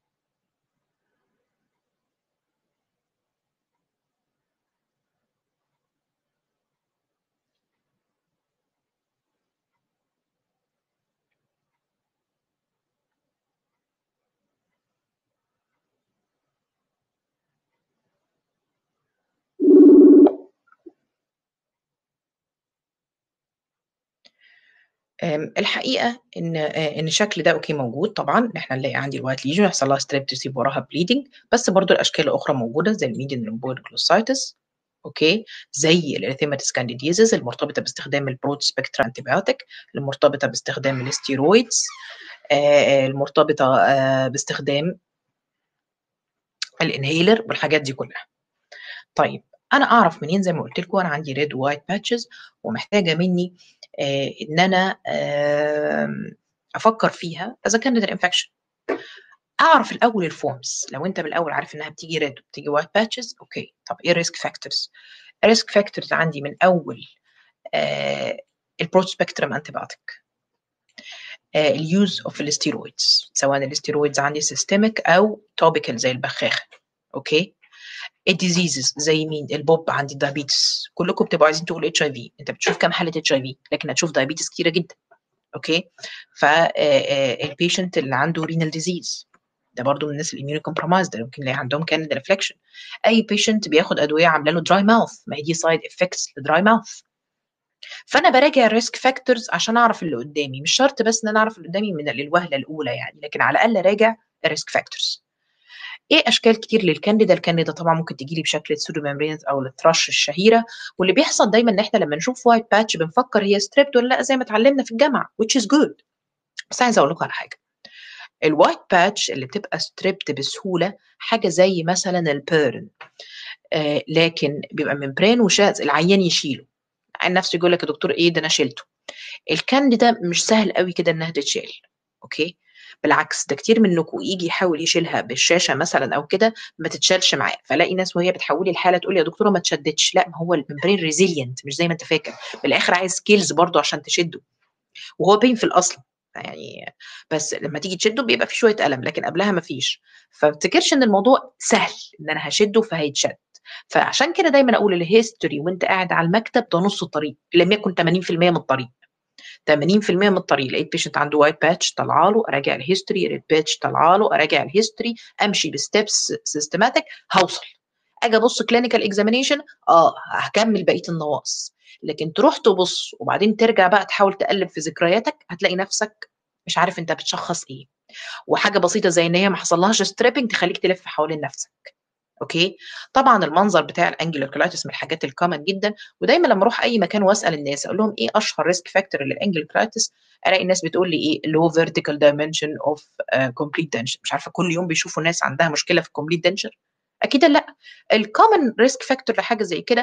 الحقيقه ان ان الشكل ده اوكي موجود طبعا ان احنا نلاقي عندي الوايت ليجن يحصل لها ستريب تسيب وراها بليدنج بس برضو الاشكال الاخرى موجوده زي الميديان لومبويد جلوسايتس اوكي زي الاريثيماتيس كانديديزز المرتبطه باستخدام البرود سبيكترا انتيبيوتيك المرتبطه باستخدام الاستيرويدز المرتبطه باستخدام الانهيلر والحاجات دي كلها طيب انا اعرف منين زي ما قلت لكم انا عندي ريد وايت باتشز ومحتاجه مني آه ان انا آه افكر فيها اذا كانت الانفكشن اعرف الاول الفورمز لو انت بالاول عارف انها بتيجي ريد وبتيجي وايت باتشز اوكي طب ايه الريسك فاكتورز الريسك فاكتورز عندي من اول آه البرود سبيكترم انتيبيوتيك اليوز اوف الستيرويدز سواء الستيرويدز عندي سيستميك او توبيكال زي البخاخه اوكي الديزيزز زي مين البوب عندي الدايابيتس كلكم بتبقوا عايزين تقولوا اتش اي في انت بتشوف كام حاله اتش اي في لكن هتشوف دايابيتس كتيره جدا اوكي فالبيشنت اللي عنده رينال ديزيز ده برضو من الناس الاميونو كومبرومايز ده ممكن يلاقي عندهم كان ريفلكشن اي بيشنت بياخد ادويه عامله له دراي ماوث ما هي دي سايد افكتس لدراي ماوث فانا براجع الريسك فاكتورز عشان اعرف اللي قدامي مش شرط بس ان انا اعرف اللي قدامي من الوهله الاولى يعني لكن على الاقل راجع الريسك فاكتورز ايه اشكال كتير للكانديدا الكانديدا طبعا ممكن تجي لي بشكل السودو ميمبرينز او الترش الشهيره واللي بيحصل دايما ان احنا لما نشوف وايت باتش بنفكر هي ستريبت ولا لا زي ما اتعلمنا في الجامعه which is good بس عايزه اقول لكم على حاجه الوايت باتش اللي بتبقى ستريبت بسهوله حاجه زي مثلا البيرن آه لكن بيبقى ممبرين وشاذ العيان يشيله عن نفسه يقول لك يا دكتور ايه ده انا شلته الكانديدا مش سهل قوي كده انها تتشال اوكي بالعكس ده كتير منكم يجي يحاول يشيلها بالشاشه مثلا او كده ما تتشالش معاه فلاقي ناس وهي بتحولي الحاله تقول يا دكتوره ما تشدتش لا ما هو الممبرين ريزيلينت مش زي ما انت فاكر بالاخر عايز سكيلز برضو عشان تشده وهو بين في الاصل يعني بس لما تيجي تشده بيبقى في شويه الم لكن قبلها ما فيش فما تفتكرش ان الموضوع سهل ان انا هشده فهيتشد فعشان كده دايما اقول الهيستوري وانت قاعد على المكتب ده نص الطريق لم يكن 80% من الطريق 80% من الطريق لقيت بيشنت عنده وايت باتش طلع له اراجع الهيستوري ريد باتش طلع له اراجع الهيستوري امشي بستبس سيستماتيك هوصل اجي ابص كلينيكال اكزامينيشن اه هكمل بقيه النواقص لكن تروح تبص وبعدين ترجع بقى تحاول تقلب في ذكرياتك هتلاقي نفسك مش عارف انت بتشخص ايه وحاجه بسيطه زي ان هي ما حصلهاش ستريبنج تخليك تلف حوالين نفسك اوكي طبعا المنظر بتاع الانجلر كولايتس من الحاجات الكومن جدا ودايما لما اروح اي مكان واسال الناس اقول لهم ايه اشهر ريسك فاكتور للانجلر كولايتس الاقي الناس بتقول لي ايه لو فيرتيكال دايمنشن اوف كومبليت دنشر مش عارفه كل يوم بيشوفوا ناس عندها مشكله في كومبليت دنشر اكيد لا الكومن ريسك فاكتور لحاجه زي كده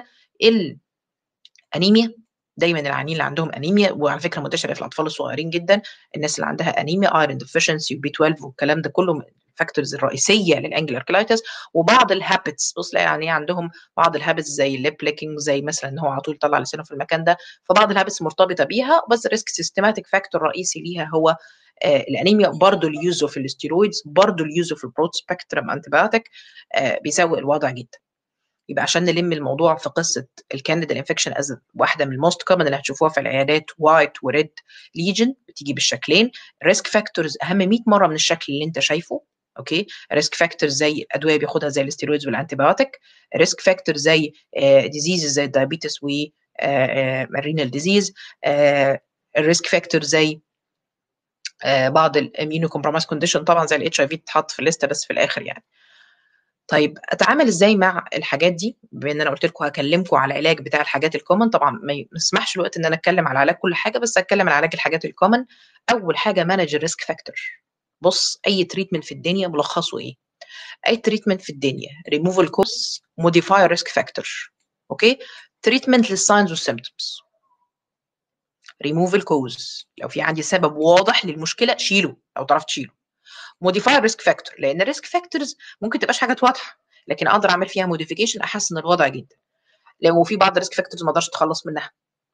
الانيميا دايما العيانين اللي عندهم انيميا وعلى فكره منتشره في الاطفال الصغيرين جدا الناس اللي عندها انيميا ايرون ديفيشنسي وبي 12 والكلام ده كله الفاكتورز الرئيسيه للانجلر كلايتس وبعض الهابتس بص لاقي يعني عندهم بعض الهابتس زي الليب ليكينج زي مثلا ان هو على طول يطلع لسانه في المكان ده فبعض الهابتس مرتبطه بيها بس الريسك سيستماتيك فاكتور رئيسي ليها هو آه الانيميا برضه اليوز اوف الاستيرويدز برضه اليوز اوف البرود سبيكترم انتيبيوتيك آه بيسوء الوضع جدا يبقى عشان نلم الموضوع في قصه الكانديدا انفكشن از واحده من الموست كومن اللي هتشوفوها في العيادات وايت وريد ليجن بتيجي بالشكلين ريسك فاكتورز اهم 100 مره من الشكل اللي انت شايفه اوكي ريسك فاكتور زي ادويه بياخدها زي الاستيرويدز والانتيبيوتيك ريسك فاكتور زي ديزيز زي الدايابيتس و الرينال ديزيز الريسك فاكتور زي آه بعض الاميونو كومبرومايز كونديشن طبعا زي الاتش اي في تتحط في الليسته بس في الاخر يعني طيب اتعامل ازاي مع الحاجات دي بما ان انا قلت لكم هكلمكم على العلاج بتاع الحاجات الكومن طبعا ما يسمحش الوقت ان انا اتكلم على علاج كل حاجه بس اتكلم على علاج الحاجات الكومن اول حاجه مانج الريسك فاكتور بص اي تريتمنت في الدنيا ملخصه ايه اي تريتمنت في الدنيا ريموف الكوز موديفاي ريسك فاكتور اوكي تريتمنت للساينز والسيمبتومز ريموف الكوز لو في عندي سبب واضح للمشكله شيله لو تعرف تشيله موديفاي ريسك فاكتور لان الريسك فاكتورز ممكن تبقاش حاجات واضحه لكن اقدر اعمل فيها موديفيكيشن احسن الوضع جدا لو في بعض الريسك فاكتورز ما اقدرش اتخلص منها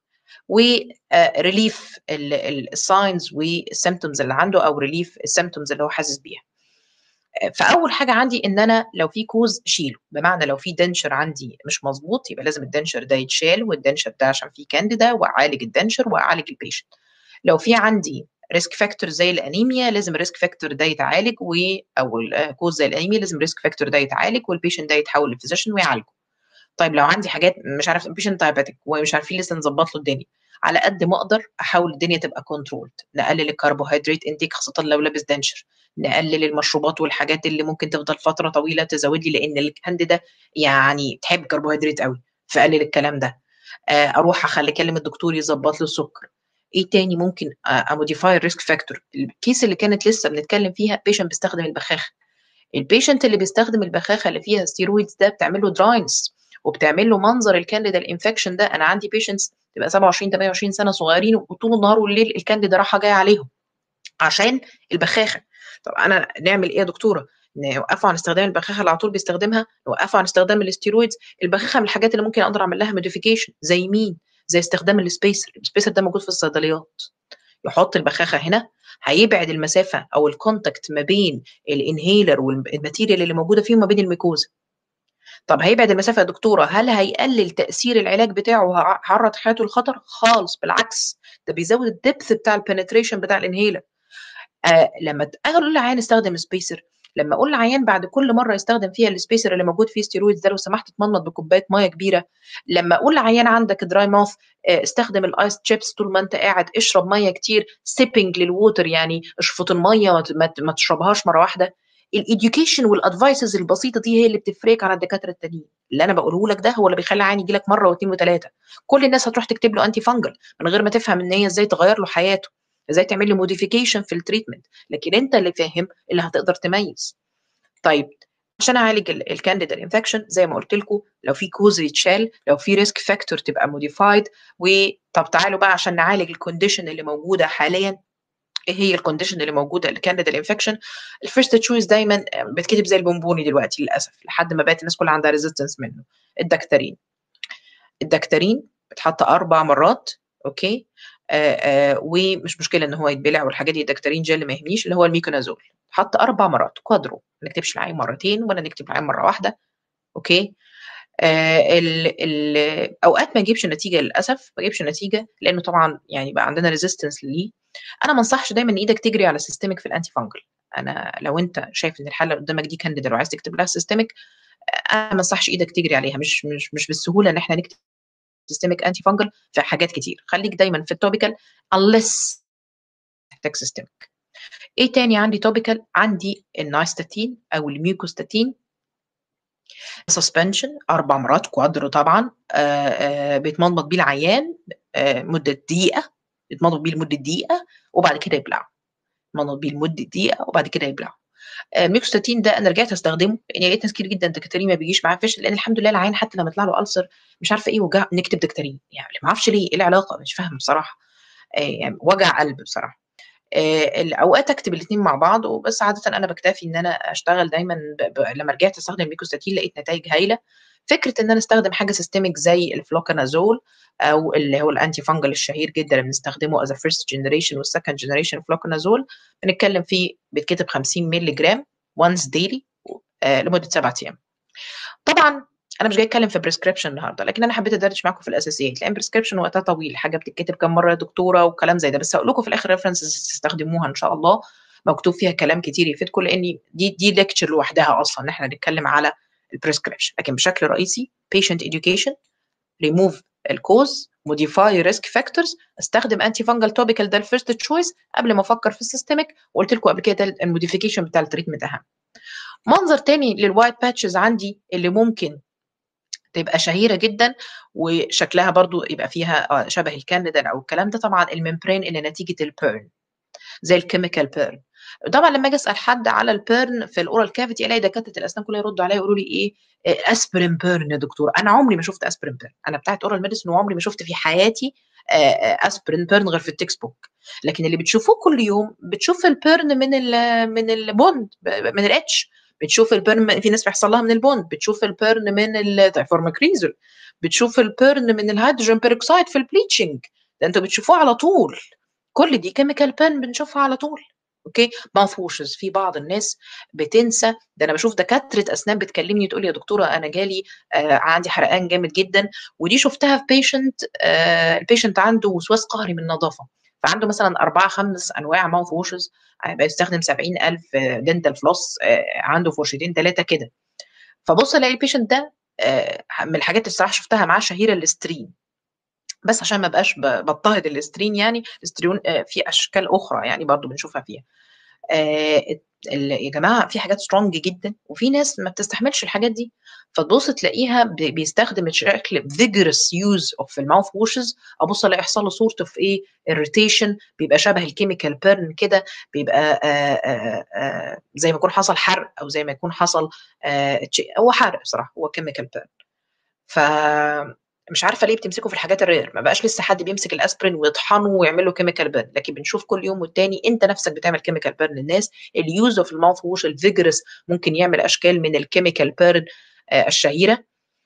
وريليف الساينز والسيمتومز اللي عنده او ريليف السيمتومز اللي هو حاسس بيها فاول حاجه عندي ان انا لو في كوز شيله بمعنى لو في دنشر عندي مش مظبوط يبقى لازم الدنشر ده يتشال والدنشر ده عشان فيه كانديدا واعالج الدنشر واعالج البيشنت لو في عندي ريسك فاكتور زي الانيميا لازم الريسك فاكتور ده يتعالج و او الكوز زي الانيميا لازم الريسك فاكتور ده يتعالج والبيشنت ده يتحول لفيزيشن ويعالجه طيب لو عندي حاجات مش عارف بيشنت دايابيتك ومش عارفين لسه نظبط له الدنيا على قد ما اقدر احاول الدنيا تبقى كنترولد نقلل الكربوهيدرات انتيك خاصه لو لابس دنشر نقلل المشروبات والحاجات اللي ممكن تفضل فتره طويله تزود لي لان الكانديدا يعني تحب كربوهيدرات قوي فقلل الكلام ده اروح اخلي اكلم الدكتور يظبط له السكر ايه تاني ممكن اموديفاي الريسك فاكتور الكيس اللي كانت لسه بنتكلم فيها بيشنت بيستخدم البخاخه البيشنت اللي بيستخدم البخاخه اللي فيها ستيرويدز ده بتعمل له دراينس وبتعمل له منظر الكانديدا الانفكشن ده انا عندي بيشنتس تبقى 27 28 سنه صغيرين وطول النهار والليل الكانديدا رايحه جايه عليهم عشان البخاخه طب انا نعمل ايه يا دكتوره نوقفوا عن استخدام البخاخه اللي على طول بيستخدمها نوقفوا عن استخدام الاستيرويدز البخاخه من الحاجات اللي ممكن اقدر اعمل لها موديفيكيشن زي مين زي استخدام السبيسر السبيسر ده موجود في الصيدليات يحط البخاخه هنا هيبعد المسافه او الكونتاكت ما بين الانهيلر والماتيريال اللي موجوده فيه وما بين الميكوزا طب هيبعد المسافه يا دكتوره هل هيقلل تاثير العلاج بتاعه وهعرض حياته للخطر خالص بالعكس ده بيزود الدبث بتاع البنتريشن بتاع الانهيلر آه لما اقول للعيان استخدم سبيسر لما اقول للعيان بعد كل مره يستخدم فيها السبيسر اللي موجود فيه ستيرويدز ده لو سمحت تمضمض بكوبايه ميه كبيره لما اقول للعيان عندك دراي ماوث استخدم الايس تشيبس طول ما انت قاعد اشرب ميه كتير سيبنج للووتر يعني اشفط الميه ما تشربهاش مره واحده الايديوكيشن والادفايسز البسيطه دي هي اللي بتفرق عن الدكاتره التانيين اللي انا بقوله لك ده هو اللي بيخلي العيان يجي لك مره واثنين وثلاثه كل الناس هتروح تكتب له انتي فانجل من غير ما تفهم ان هي ازاي تغير له حياته ازاي تعمل له موديفيكيشن في التريتمنت لكن انت اللي فاهم اللي هتقدر تميز طيب عشان اعالج الكانديدا انفكشن زي ما قلت لكم لو في كوز يتشال لو في ريسك فاكتور تبقى موديفايد وطب تعالوا بقى عشان نعالج الكونديشن اللي موجوده حاليا ايه هي الكونديشن اللي موجوده الكانديدا انفكشن الفيرست تشويس دايما بتكتب زي البونبوني دلوقتي للاسف لحد ما بقت الناس كلها عندها ريزيستنس منه الدكتارين الدكتارين بتحط اربع مرات اوكي آآ آآ ومش مشكله ان هو يتبلع والحاجات دي الدكتارين جل ما يهمنيش اللي هو الميكونازول حط اربع مرات كوادرو ما نكتبش العين مرتين ولا نكتب العين مره واحده اوكي آه ال ال اوقات ما يجيبش نتيجه للاسف ما يجيبش نتيجه لانه طبعا يعني بقى عندنا ريزيستنس ليه انا ما انصحش دايما ان ايدك تجري على سيستميك في الانتي فانجل انا لو انت شايف ان الحاله اللي قدامك دي كانديدا وعايز تكتب لها سيستميك انا ما انصحش ايدك تجري عليها مش مش مش بالسهوله ان احنا نكتب سيستميك انتي فانجل في حاجات كتير خليك دايما في التوبيكال unless تحتاج سيستميك ايه تاني عندي توبيكال عندي النايستاتين او الميوكوستاتين سسبنشن اربع مرات كوادرو طبعا بيتمضمض بيه العيان آه مده دقيقه يتمضمض بيه لمده دقيقه وبعد كده يبلعه يتمضمض بيه لمده دقيقه وبعد كده يبلعه الميوكوستاتين ده انا رجعت استخدمه لان لقيت ناس كتير جدا دكتورين ما بيجيش معاه فشل لان الحمد لله العيان حتى لما يطلع له ألسر مش عارفه ايه وجع نكتب دكتورين يعني ما اعرفش ليه ايه العلاقه مش فاهم بصراحه يعني وجع قلب بصراحه الاوقات اكتب الاثنين مع بعض وبس عاده انا بكتفي ان انا اشتغل دايما ب... ب... لما رجعت استخدم ميكوستاتين لقيت نتائج هايله فكره ان انا استخدم حاجه سيستميك زي الفلوكانازول او اللي هو الانتي فانجل الشهير جدا اللي بنستخدمه از فيرست جنريشن والسكند جنريشن فلوكانازول بنتكلم فيه بيتكتب 50 مللي جرام وانس ديلي لمده سبعة ايام طبعا انا مش جاي اتكلم في بريسكريبشن النهارده لكن انا حبيت ادردش معاكم في الاساسيات لان بريسكريبشن وقتها طويل حاجه بتتكتب كم مره يا دكتوره وكلام زي ده بس هقول لكم في الاخر ريفرنسز تستخدموها ان شاء الله مكتوب فيها كلام كتير يفيدكم لان دي دي ليكتشر لوحدها اصلا ان احنا نتكلم على البريسكريبشن لكن بشكل رئيسي patient education remove الكوز موديفاي ريسك فاكتورز استخدم انتي فانجل توبيكال ده الفيرست تشويس قبل ما افكر في السيستميك وقلت لكم قبل كده الموديفيكيشن بتاع التريتمنت اهم منظر تاني للوايت باتشز عندي اللي ممكن تبقى شهيره جدا وشكلها برضو يبقى فيها شبه الكانديدا او الكلام ده طبعا الممبرين اللي نتيجه البيرن زي الكيميكال بيرن طبعا لما اجي اسال حد على البيرن في الاورال كافيتي الاقي دكاتره الاسنان كلها يردوا عليا يقولوا لي ايه اسبرين بيرن يا دكتور انا عمري ما شفت اسبرين بيرن انا بتاعت اورال ميديسن وعمري ما شفت في حياتي اسبرين بيرن غير في التكست بوك لكن اللي بتشوفوه كل يوم بتشوف البيرن من ال من البوند من الاتش بتشوف البيرن في ناس بيحصل لها من البوند بتشوف البيرن من الفورماكريزول بتشوف البيرن من الهيدروجين بيروكسيد في البليتشنج ده انتوا بتشوفوه على طول كل دي كيميكال بيرن بنشوفها على طول اوكي ماوث ووشز في بعض الناس بتنسى ده انا بشوف دكاتره اسنان بتكلمني تقول لي يا دكتوره انا جالي آه عندي حرقان جامد جدا ودي شفتها في بيشنت آه البيشنت عنده وسواس قهري من النظافه فعنده مثلا أربعة خمس أنواع ماوث ووشز بيستخدم 70000 دنتال فلوس آه عنده فرشتين ثلاثة كده فبص الاقي البيشنت ده آه من الحاجات اللي الصراحه شفتها معاه شهيره الاسترين بس عشان ما بقاش بضطهد الاسترين يعني الاستريون آه في اشكال اخرى يعني برضو بنشوفها فيها آه يا جماعه في حاجات سترونج جدا وفي ناس ما بتستحملش الحاجات دي فتبص تلاقيها بيستخدم الشكل فيجرس يوز اوف الماوث ووشز ابص الاقي يحصل له صورته في ايه اريتيشن بيبقى شبه الكيميكال بيرن كده بيبقى آآ آآ زي ما يكون حصل حرق او زي ما يكون حصل هو حرق بصراحه هو كيميكال بيرن ف مش عارفه ليه بتمسكوا في الحاجات الرير ما بقاش لسه حد بيمسك الاسبرين ويطحنه ويعمل له كيميكال بيرن لكن بنشوف كل يوم والتاني انت نفسك بتعمل كيميكال بيرن للناس اليوز اوف الماوث ووش الفيجرس ممكن يعمل اشكال من الكيميكال بيرن آه الشهيره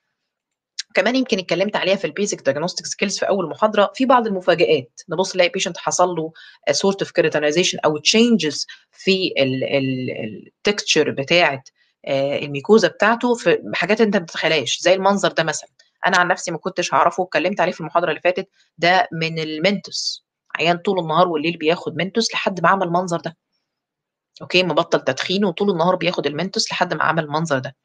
كمان يمكن اتكلمت عليها في البيزك دايجنوستيك سكيلز في اول محاضره في بعض المفاجات نبص نلاقي بيشنت حصل له سورت اوف كيراتينايزيشن او تشينجز في التكستشر بتاعه آه الميكوزا بتاعته في حاجات انت ما تتخيلهاش زي المنظر ده مثلا انا عن نفسي ما كنتش هعرفه اتكلمت عليه في المحاضره اللي فاتت ده من المنتوس عيان طول النهار والليل بياخد منتوس لحد ما عمل المنظر ده اوكي مبطل تدخين وطول النهار بياخد المنتوس لحد ما عمل المنظر ده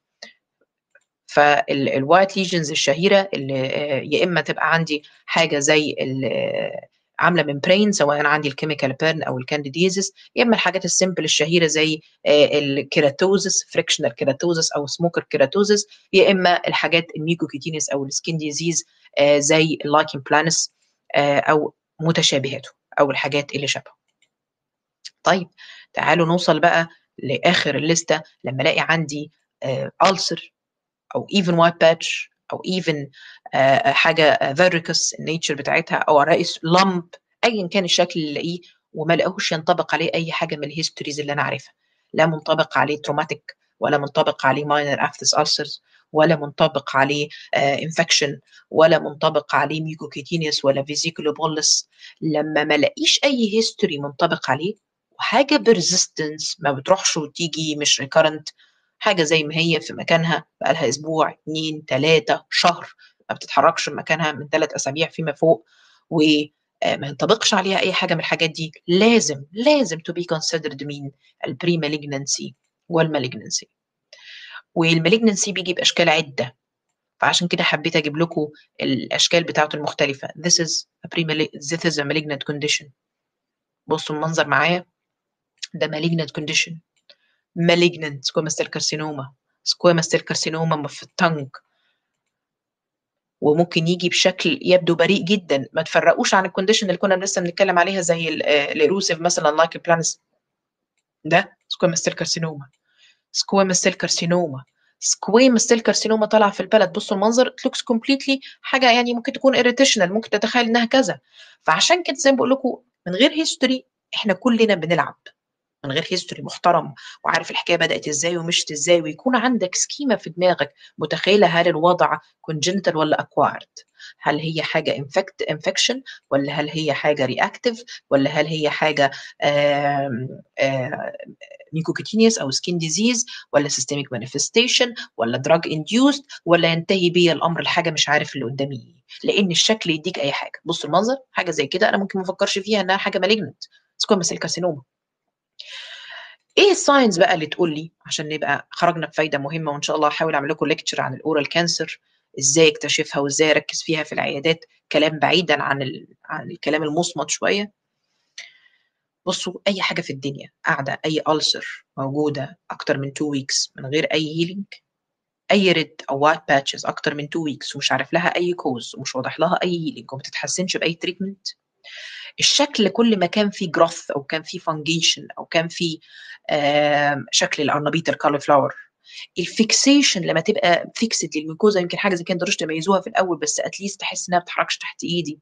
فالوايت ليجنز الشهيره اللي يا اما تبقى عندي حاجه زي عامله ممبرين سواء انا عندي الكيميكال بيرن او الكانديديزس يا اما الحاجات السيمبل الشهيره زي الكيراتوزس فريكشنال كيراتوزس او سموكر كيراتوزس يا اما الحاجات الميكوكيتينس او السكين ديزيز زي اللايكن بلانس او متشابهاته او الحاجات اللي شبهه طيب تعالوا نوصل بقى لاخر الليسته لما الاقي عندي ألسر او ايفن وايت باتش او ايفن uh, حاجه فيريكس النيتشر بتاعتها او رئيس لمب ايا كان الشكل اللي الاقيه وما لاقوش ينطبق عليه اي حاجه من الهيستوريز اللي انا عارفها لا منطبق عليه تروماتيك ولا منطبق عليه ماينر افتس ألسرز ولا منطبق عليه انفكشن uh, ولا منطبق عليه ميوكوكيتينيس ولا فيزيكولوبولس لما ما لاقيش اي هيستوري منطبق عليه وحاجه بيرزيستنس ما بتروحش وتيجي مش ريكارنت حاجة زي ما هي في مكانها بقالها أسبوع اتنين تلاتة شهر ما بتتحركش من مكانها من ثلاث أسابيع فيما فوق وما ينطبقش عليها أي حاجة من الحاجات دي لازم لازم to be considered مين البري malignancy والمالجنسي والمالجنسي بيجي بأشكال عدة فعشان كده حبيت أجيب لكم الأشكال بتاعته المختلفة this is a pre this is a malignant condition بصوا المنظر معايا ده malignant condition malignant squamous cell carcinoma squamous cell carcinoma في التنج وممكن يجي بشكل يبدو بريء جدا ما تفرقوش عن الكونديشن اللي كنا لسه بنتكلم عليها زي الايروسيف مثلا لايك البلانس ده squamous cell carcinoma squamous cell carcinoma squamous cell carcinoma طالعه في البلد بصوا المنظر it looks completely حاجه يعني ممكن تكون irritational ممكن تتخيل انها كذا فعشان كده زي ما بقول لكم من غير هيستوري احنا كلنا بنلعب من غير هيستوري محترم وعارف الحكايه بدات ازاي ومشت ازاي ويكون عندك سكيما في دماغك متخيله هل الوضع كونجنتال ولا اكوارد هل هي حاجه انفكت انفكشن ولا هل هي حاجه رياكتيف ولا هل هي حاجه ميكوكيتينيوس او سكين ديزيز ولا سيستميك مانيفستيشن ولا دراج انديوست ولا ينتهي بيا الامر لحاجه مش عارف اللي قدامي ايه لان الشكل يديك اي حاجه بص المنظر حاجه زي كده انا ممكن ما افكرش فيها انها حاجه مالجنت سكومس الكارسينوما ايه الساينز بقى اللي تقول لي عشان نبقى خرجنا بفايده مهمه وان شاء الله هحاول اعمل لكم ليكتشر عن الاورال كانسر ازاي اكتشفها وازاي اركز فيها في العيادات كلام بعيدا عن ال... عن الكلام المصمت شويه بصوا اي حاجه في الدنيا قاعده اي ألسر موجوده اكتر من 2 ويكس من غير اي هيلينج اي ريد او وايت باتشز اكتر من 2 ويكس ومش عارف لها اي كوز ومش واضح لها اي هيلينج وما بتتحسنش باي تريتمنت الشكل كل ما كان فيه جروث او كان فيه فانجيشن او كان فيه شكل الارنبيط الكالي فلاور الفيكسيشن لما تبقى فيكسد للميكوزا يمكن حاجه زي كده ما تميزوها في الاول بس اتليست تحس انها ما بتتحركش تحت ايدي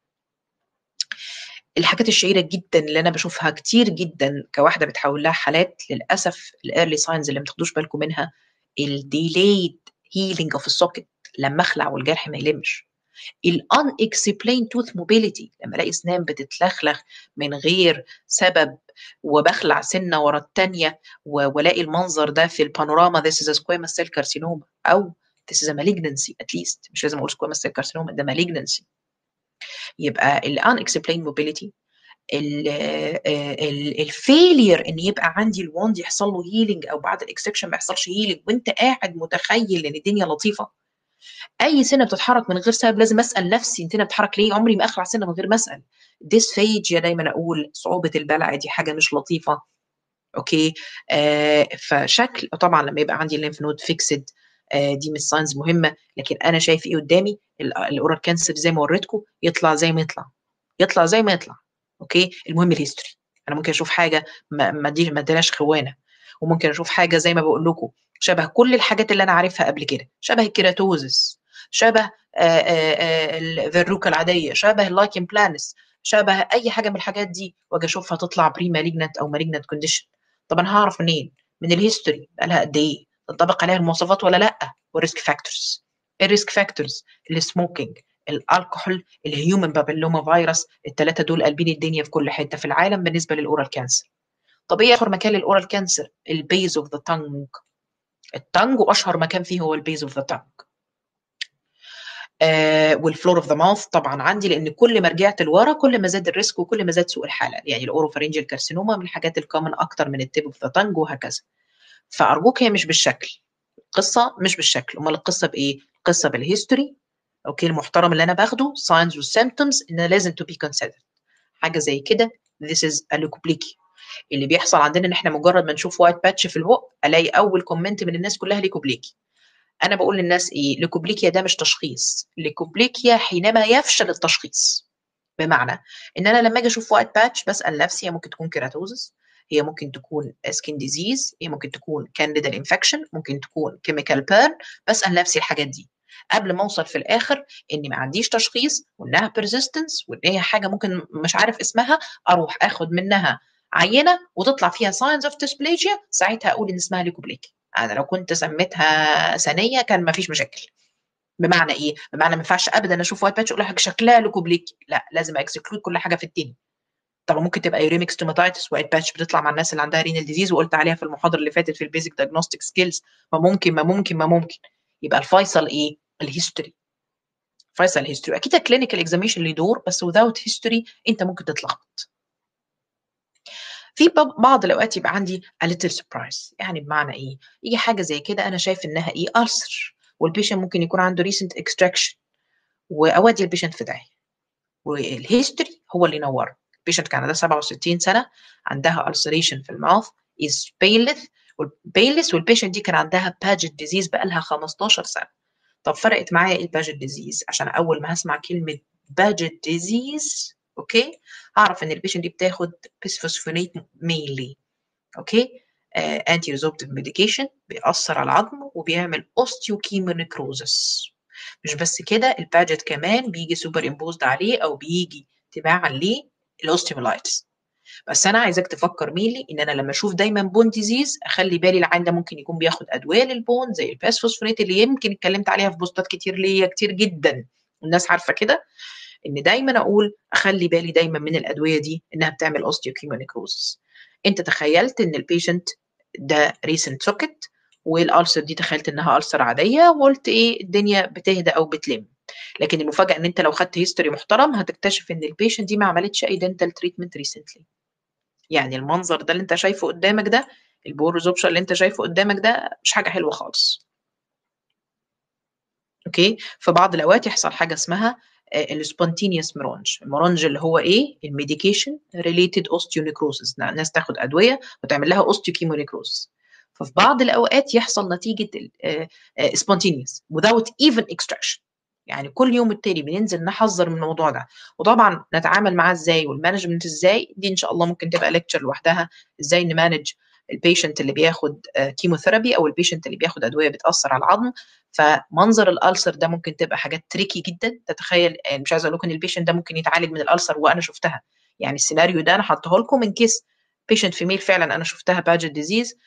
الحاجات الشهيره جدا اللي انا بشوفها كتير جدا كواحده بتحول لها حالات للاسف الايرلي ساينز اللي ما تاخدوش بالكم منها الديليد هيلينج اوف السوكت لما اخلع والجرح ما يلمش الان اكسبلين توث موبيليتي لما الاقي اسنان بتتلخلخ من غير سبب وبخلع سنه ورا الثانيه والاقي المنظر ده في البانوراما this is a squamous cell carcinoma او this is a malignancy at least مش لازم اقول squamous cell carcinoma ده malignancy يبقى ال unexplained mobility الفيلير ان يبقى عندي الوند يحصل له هيلينج او بعد الاكسكشن ما يحصلش هيلينج وانت قاعد متخيل ان الدنيا لطيفه اي سنه بتتحرك من غير سبب لازم اسال نفسي انت بتتحرك ليه عمري ما اخلع سنه من غير ما اسال ديسفيجيا دايما اقول صعوبه البلع دي حاجه مش لطيفه اوكي آه فشكل طبعا لما يبقى عندي الليمف نود فيكسد آه دي من الساينز مهمه لكن انا شايف ايه قدامي الاورال كانسر زي ما وريتكم يطلع زي ما يطلع يطلع زي ما يطلع اوكي المهم الهيستوري انا ممكن اشوف حاجه ما ما دي ما اديناش خوانه وممكن اشوف حاجه زي ما بقول لكم شبه كل الحاجات اللي انا عارفها قبل كده شبه الكيراتوزس شبه الفيروكا العاديه شبه اللايكن بلانس شبه اي حاجه من الحاجات دي واجي اشوفها تطلع بري مالجنت او مالجنت كونديشن طب انا هعرف منين من الهيستوري بقالها قد ايه تنطبق عليها المواصفات ولا لا والريسك فاكتورز الريسك فاكتورز السموكينج الالكحول الهيومن بابيلوما فيروس الثلاثه دول قلبين الدنيا في كل حته في العالم بالنسبه للاورال كانسر طب ايه اخر مكان للاورال كانسر البيز اوف ذا تانج التانج واشهر مكان فيه هو البيز اوف ذا تانج آه والفلور اوف ذا ماوث طبعا عندي لان كل ما رجعت لورا كل ما زاد الريسك وكل ما زاد سوء الحاله يعني الاوروفارينجيال كارسينوما من الحاجات الكومن اكتر من التيب اوف ذا تانج وهكذا فارجوك هي مش بالشكل القصه مش بالشكل امال القصه بايه القصه بالهيستوري اوكي المحترم اللي انا باخده signs والsymptoms ان لازم to be considered حاجه زي كده this is a leukoplakia اللي بيحصل عندنا ان احنا مجرد ما نشوف وايت باتش في البق الاقي اول كومنت من الناس كلها ليكوبليكي انا بقول للناس ايه ليكوبليكيا ده مش تشخيص ليكوبليكيا حينما يفشل التشخيص بمعنى ان انا لما اجي اشوف وايت باتش بسال نفسي هي ممكن تكون كيراتوزس هي ممكن تكون سكين ديزيز هي ممكن تكون كانديدال انفكشن ممكن تكون كيميكال بيرن بسال نفسي الحاجات دي قبل ما اوصل في الاخر اني ما عنديش تشخيص وانها بيرزيستنس وان هي حاجه ممكن مش عارف اسمها اروح اخد منها عينه وتطلع فيها ساينز اوف ديسبليجيا ساعتها اقول ان اسمها ليكوبليكي انا لو كنت سميتها ثانيه كان ما فيش مشاكل بمعنى ايه؟ بمعنى ما ينفعش ابدا اشوف وايت باتش اقول لك شكلها ليكوبليكي لا لازم اكسكلود كل حاجه في الدنيا طبعا ممكن تبقى يوريميك ستوماتايتس وايت باتش بتطلع مع الناس اللي عندها رينال ديزيز وقلت عليها في المحاضره اللي فاتت في البيزك دايجنوستيك سكيلز ما ممكن ما ممكن ما ممكن يبقى الفيصل ايه؟ الهيستوري فيصل الهيستوري اكيد الكلينيكال اكزاميشن ليه دور بس without هيستوري انت ممكن تتلخبط في بعض الاوقات يبقى عندي a little surprise يعني بمعنى ايه يجي حاجه زي كده انا شايف انها ايه ألسر والبيشنت ممكن يكون عنده recent extraction واودي البيشنت في داهيه والهيستوري هو اللي ينور البيشنت كان عندها 67 سنه عندها ulceration في الماوث is painless والبينلس والبيشنت دي كان عندها باجت ديزيز بقى لها 15 سنه طب فرقت معايا ايه الباجت ديزيز عشان اول ما هسمع كلمه باجت ديزيز اوكي هعرف ان البيشنت دي بتاخد بيسفوسفونيت مينلي اوكي انتي ريزوربتيف ميديكيشن بيأثر على العظم وبيعمل اوستيوكيمونيكروزس مش بس كده الباجت كمان بيجي سوبر امبوزد عليه او بيجي تباعا ليه الاوستيوملايتس بس انا عايزاك تفكر ميلي ان انا لما اشوف دايما بون ديزيز اخلي بالي العين ده ممكن يكون بياخد ادويه للبون زي الباسفوسفونات اللي يمكن اتكلمت عليها في بوستات كتير ليا كتير جدا الناس عارفه كده ان دايما اقول اخلي بالي دايما من الادويه دي انها بتعمل اوستيوكيمونيكروزس انت تخيلت ان البيشنت ده ريسنت سوكت والالسر دي تخيلت انها السر عاديه وقلت ايه الدنيا بتهدى او بتلم لكن المفاجاه ان انت لو خدت هيستوري محترم هتكتشف ان البيشنت دي ما عملتش اي دنتال تريتمنت ريسنتلي يعني المنظر ده اللي انت شايفه قدامك ده البور ريزوبشن اللي انت شايفه قدامك ده مش حاجه حلوه خالص اوكي في بعض الاوقات يحصل حاجه اسمها السبونتينيوس مرونج المرونج اللي هو ايه الميديكيشن ريليتد اوستيونيكروسس ناس تاخد ادويه وتعمل لها اوستيوكيمونيكروسس ففي بعض الاوقات يحصل نتيجه سبونتينيوس without even extraction يعني كل يوم التاني بننزل نحذر من الموضوع ده وطبعا نتعامل معاه ازاي والمانجمنت ازاي دي ان شاء الله ممكن تبقى ليكتشر لوحدها ازاي نمانج البيشنت اللي بياخد كيموثيرابي او البيشنت اللي بياخد ادويه بتاثر على العظم فمنظر الالسر ده ممكن تبقى حاجات تريكي جدا تتخيل يعني مش عايزه اقول لكم ان البيشنت ده ممكن يتعالج من الالسر وانا شفتها يعني السيناريو ده انا حاطه لكم من كيس بيشنت فيميل فعلا انا شفتها باجت ديزيز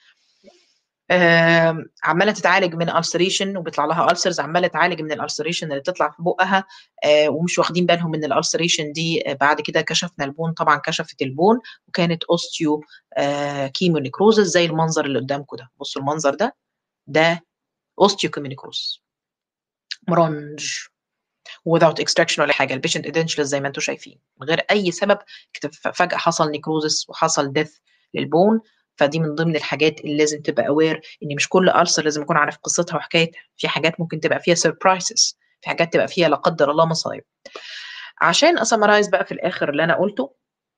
عماله تتعالج من السريشن وبيطلع لها السرز عماله تعالج من الالسريشن اللي بتطلع في بقها ومش واخدين بالهم من الالسريشن دي بعد كده كشفنا البون طبعا كشفت البون وكانت اوستيو كيمو نيكروزس زي المنظر اللي قدامكم ده بصوا المنظر ده ده اوستيو كيمو نيكروز مرنج without extraction ولا حاجه البيشنت ادنشلس زي ما انتم شايفين من غير اي سبب فجاه حصل نيكروزس وحصل ديث للبون فدي من ضمن الحاجات اللي لازم تبقى اوير ان مش كل ألسر لازم اكون عارف قصتها وحكايتها في حاجات ممكن تبقى فيها سربرايزز في حاجات تبقى فيها لا قدر الله مصايب عشان اسمرايز بقى في الاخر اللي انا قلته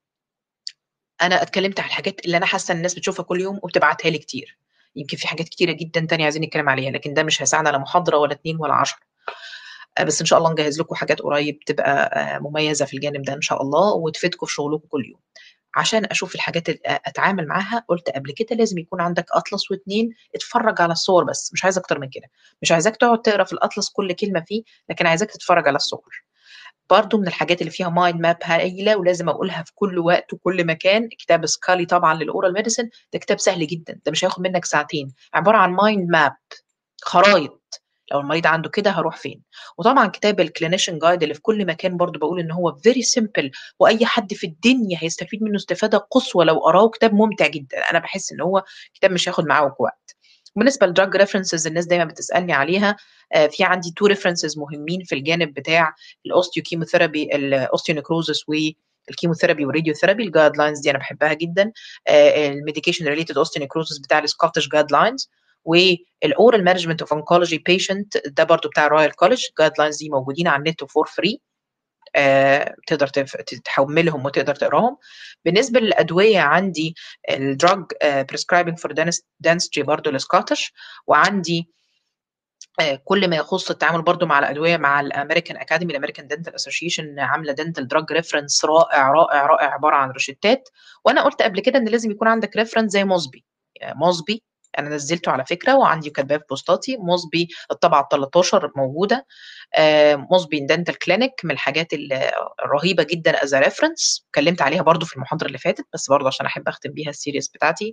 انا اتكلمت على الحاجات اللي انا حاسه ان الناس بتشوفها كل يوم وبتبعتها لي كتير يمكن في حاجات كتيره جدا تانية عايزين نتكلم عليها لكن ده مش هيساعدنا على محاضره ولا اتنين ولا عشرة بس ان شاء الله نجهز لكم حاجات قريب تبقى مميزه في الجانب ده ان شاء الله وتفيدكم في شغلكم كل يوم عشان اشوف الحاجات اللي اتعامل معاها قلت قبل كده لازم يكون عندك اطلس واثنين اتفرج على الصور بس مش عايز اكتر من كده مش عايزاك تقعد تقرا في الاطلس كل كلمه فيه لكن عايزاك تتفرج على الصور برضو من الحاجات اللي فيها مايند ماب هايله ولازم اقولها في كل وقت وكل مكان كتاب سكالي طبعا للاورال ميديسن ده كتاب سهل جدا ده مش هياخد منك ساعتين عباره عن مايند ماب خرايط لو المريض عنده كده هروح فين وطبعا كتاب الكلينيشن جايد اللي في كل مكان برضو بقول ان هو فيري سيمبل واي حد في الدنيا هيستفيد منه استفاده قصوى لو قراه كتاب ممتع جدا انا بحس ان هو كتاب مش هياخد معاه وقت بالنسبه للدراج ريفرنسز الناس دايما بتسالني عليها آه في عندي تو ريفرنسز مهمين في الجانب بتاع الاوستيو كيموثيرابي الاوستيونيكروزس و الكيموثيرابي والراديوثيرابي الجايد لاينز دي انا بحبها جدا آه الميديكيشن ريليتد اوستيونيكروزس بتاع السكوتش جايد لاينز والاورال مانجمنت اوف انكولوجي بيشنت ده برضو بتاع رويال كولج جايد لاينز دي موجودين على النت فور فري آه، تقدر تحملهم وتقدر تقراهم بالنسبه للادويه عندي الدراج بريسكرايبنج فور دانستري برضو السكوتش وعندي آه، كل ما يخص التعامل برضو مع الادويه مع الامريكان اكاديمي الامريكان دنتال اسوشيشن عامله دنتال دراج ريفرنس رائع رائع رائع عباره عن روشتات وانا قلت قبل كده ان لازم يكون عندك ريفرنس زي موزبي موزبي انا نزلته على فكره وعندي كاتباه في بوستاتي موزبي الطبعه 13 موجوده موزبي دنتال كلينيك من الحاجات الرهيبه جدا از ريفرنس اتكلمت عليها برضو في المحاضره اللي فاتت بس برضو عشان احب اختم بيها السيريس بتاعتي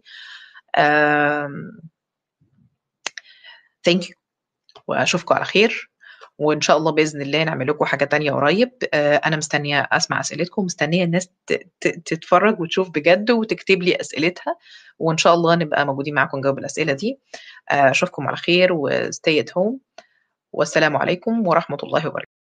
ثانك يو واشوفكم على خير وان شاء الله باذن الله نعمل لكم حاجه تانية قريب انا مستنيه اسمع اسئلتكم مستنيه الناس تتفرج وتشوف بجد وتكتب لي اسئلتها وان شاء الله نبقى موجودين معاكم نجاوب الاسئله دي اشوفكم على خير وستي ات هوم والسلام عليكم ورحمه الله وبركاته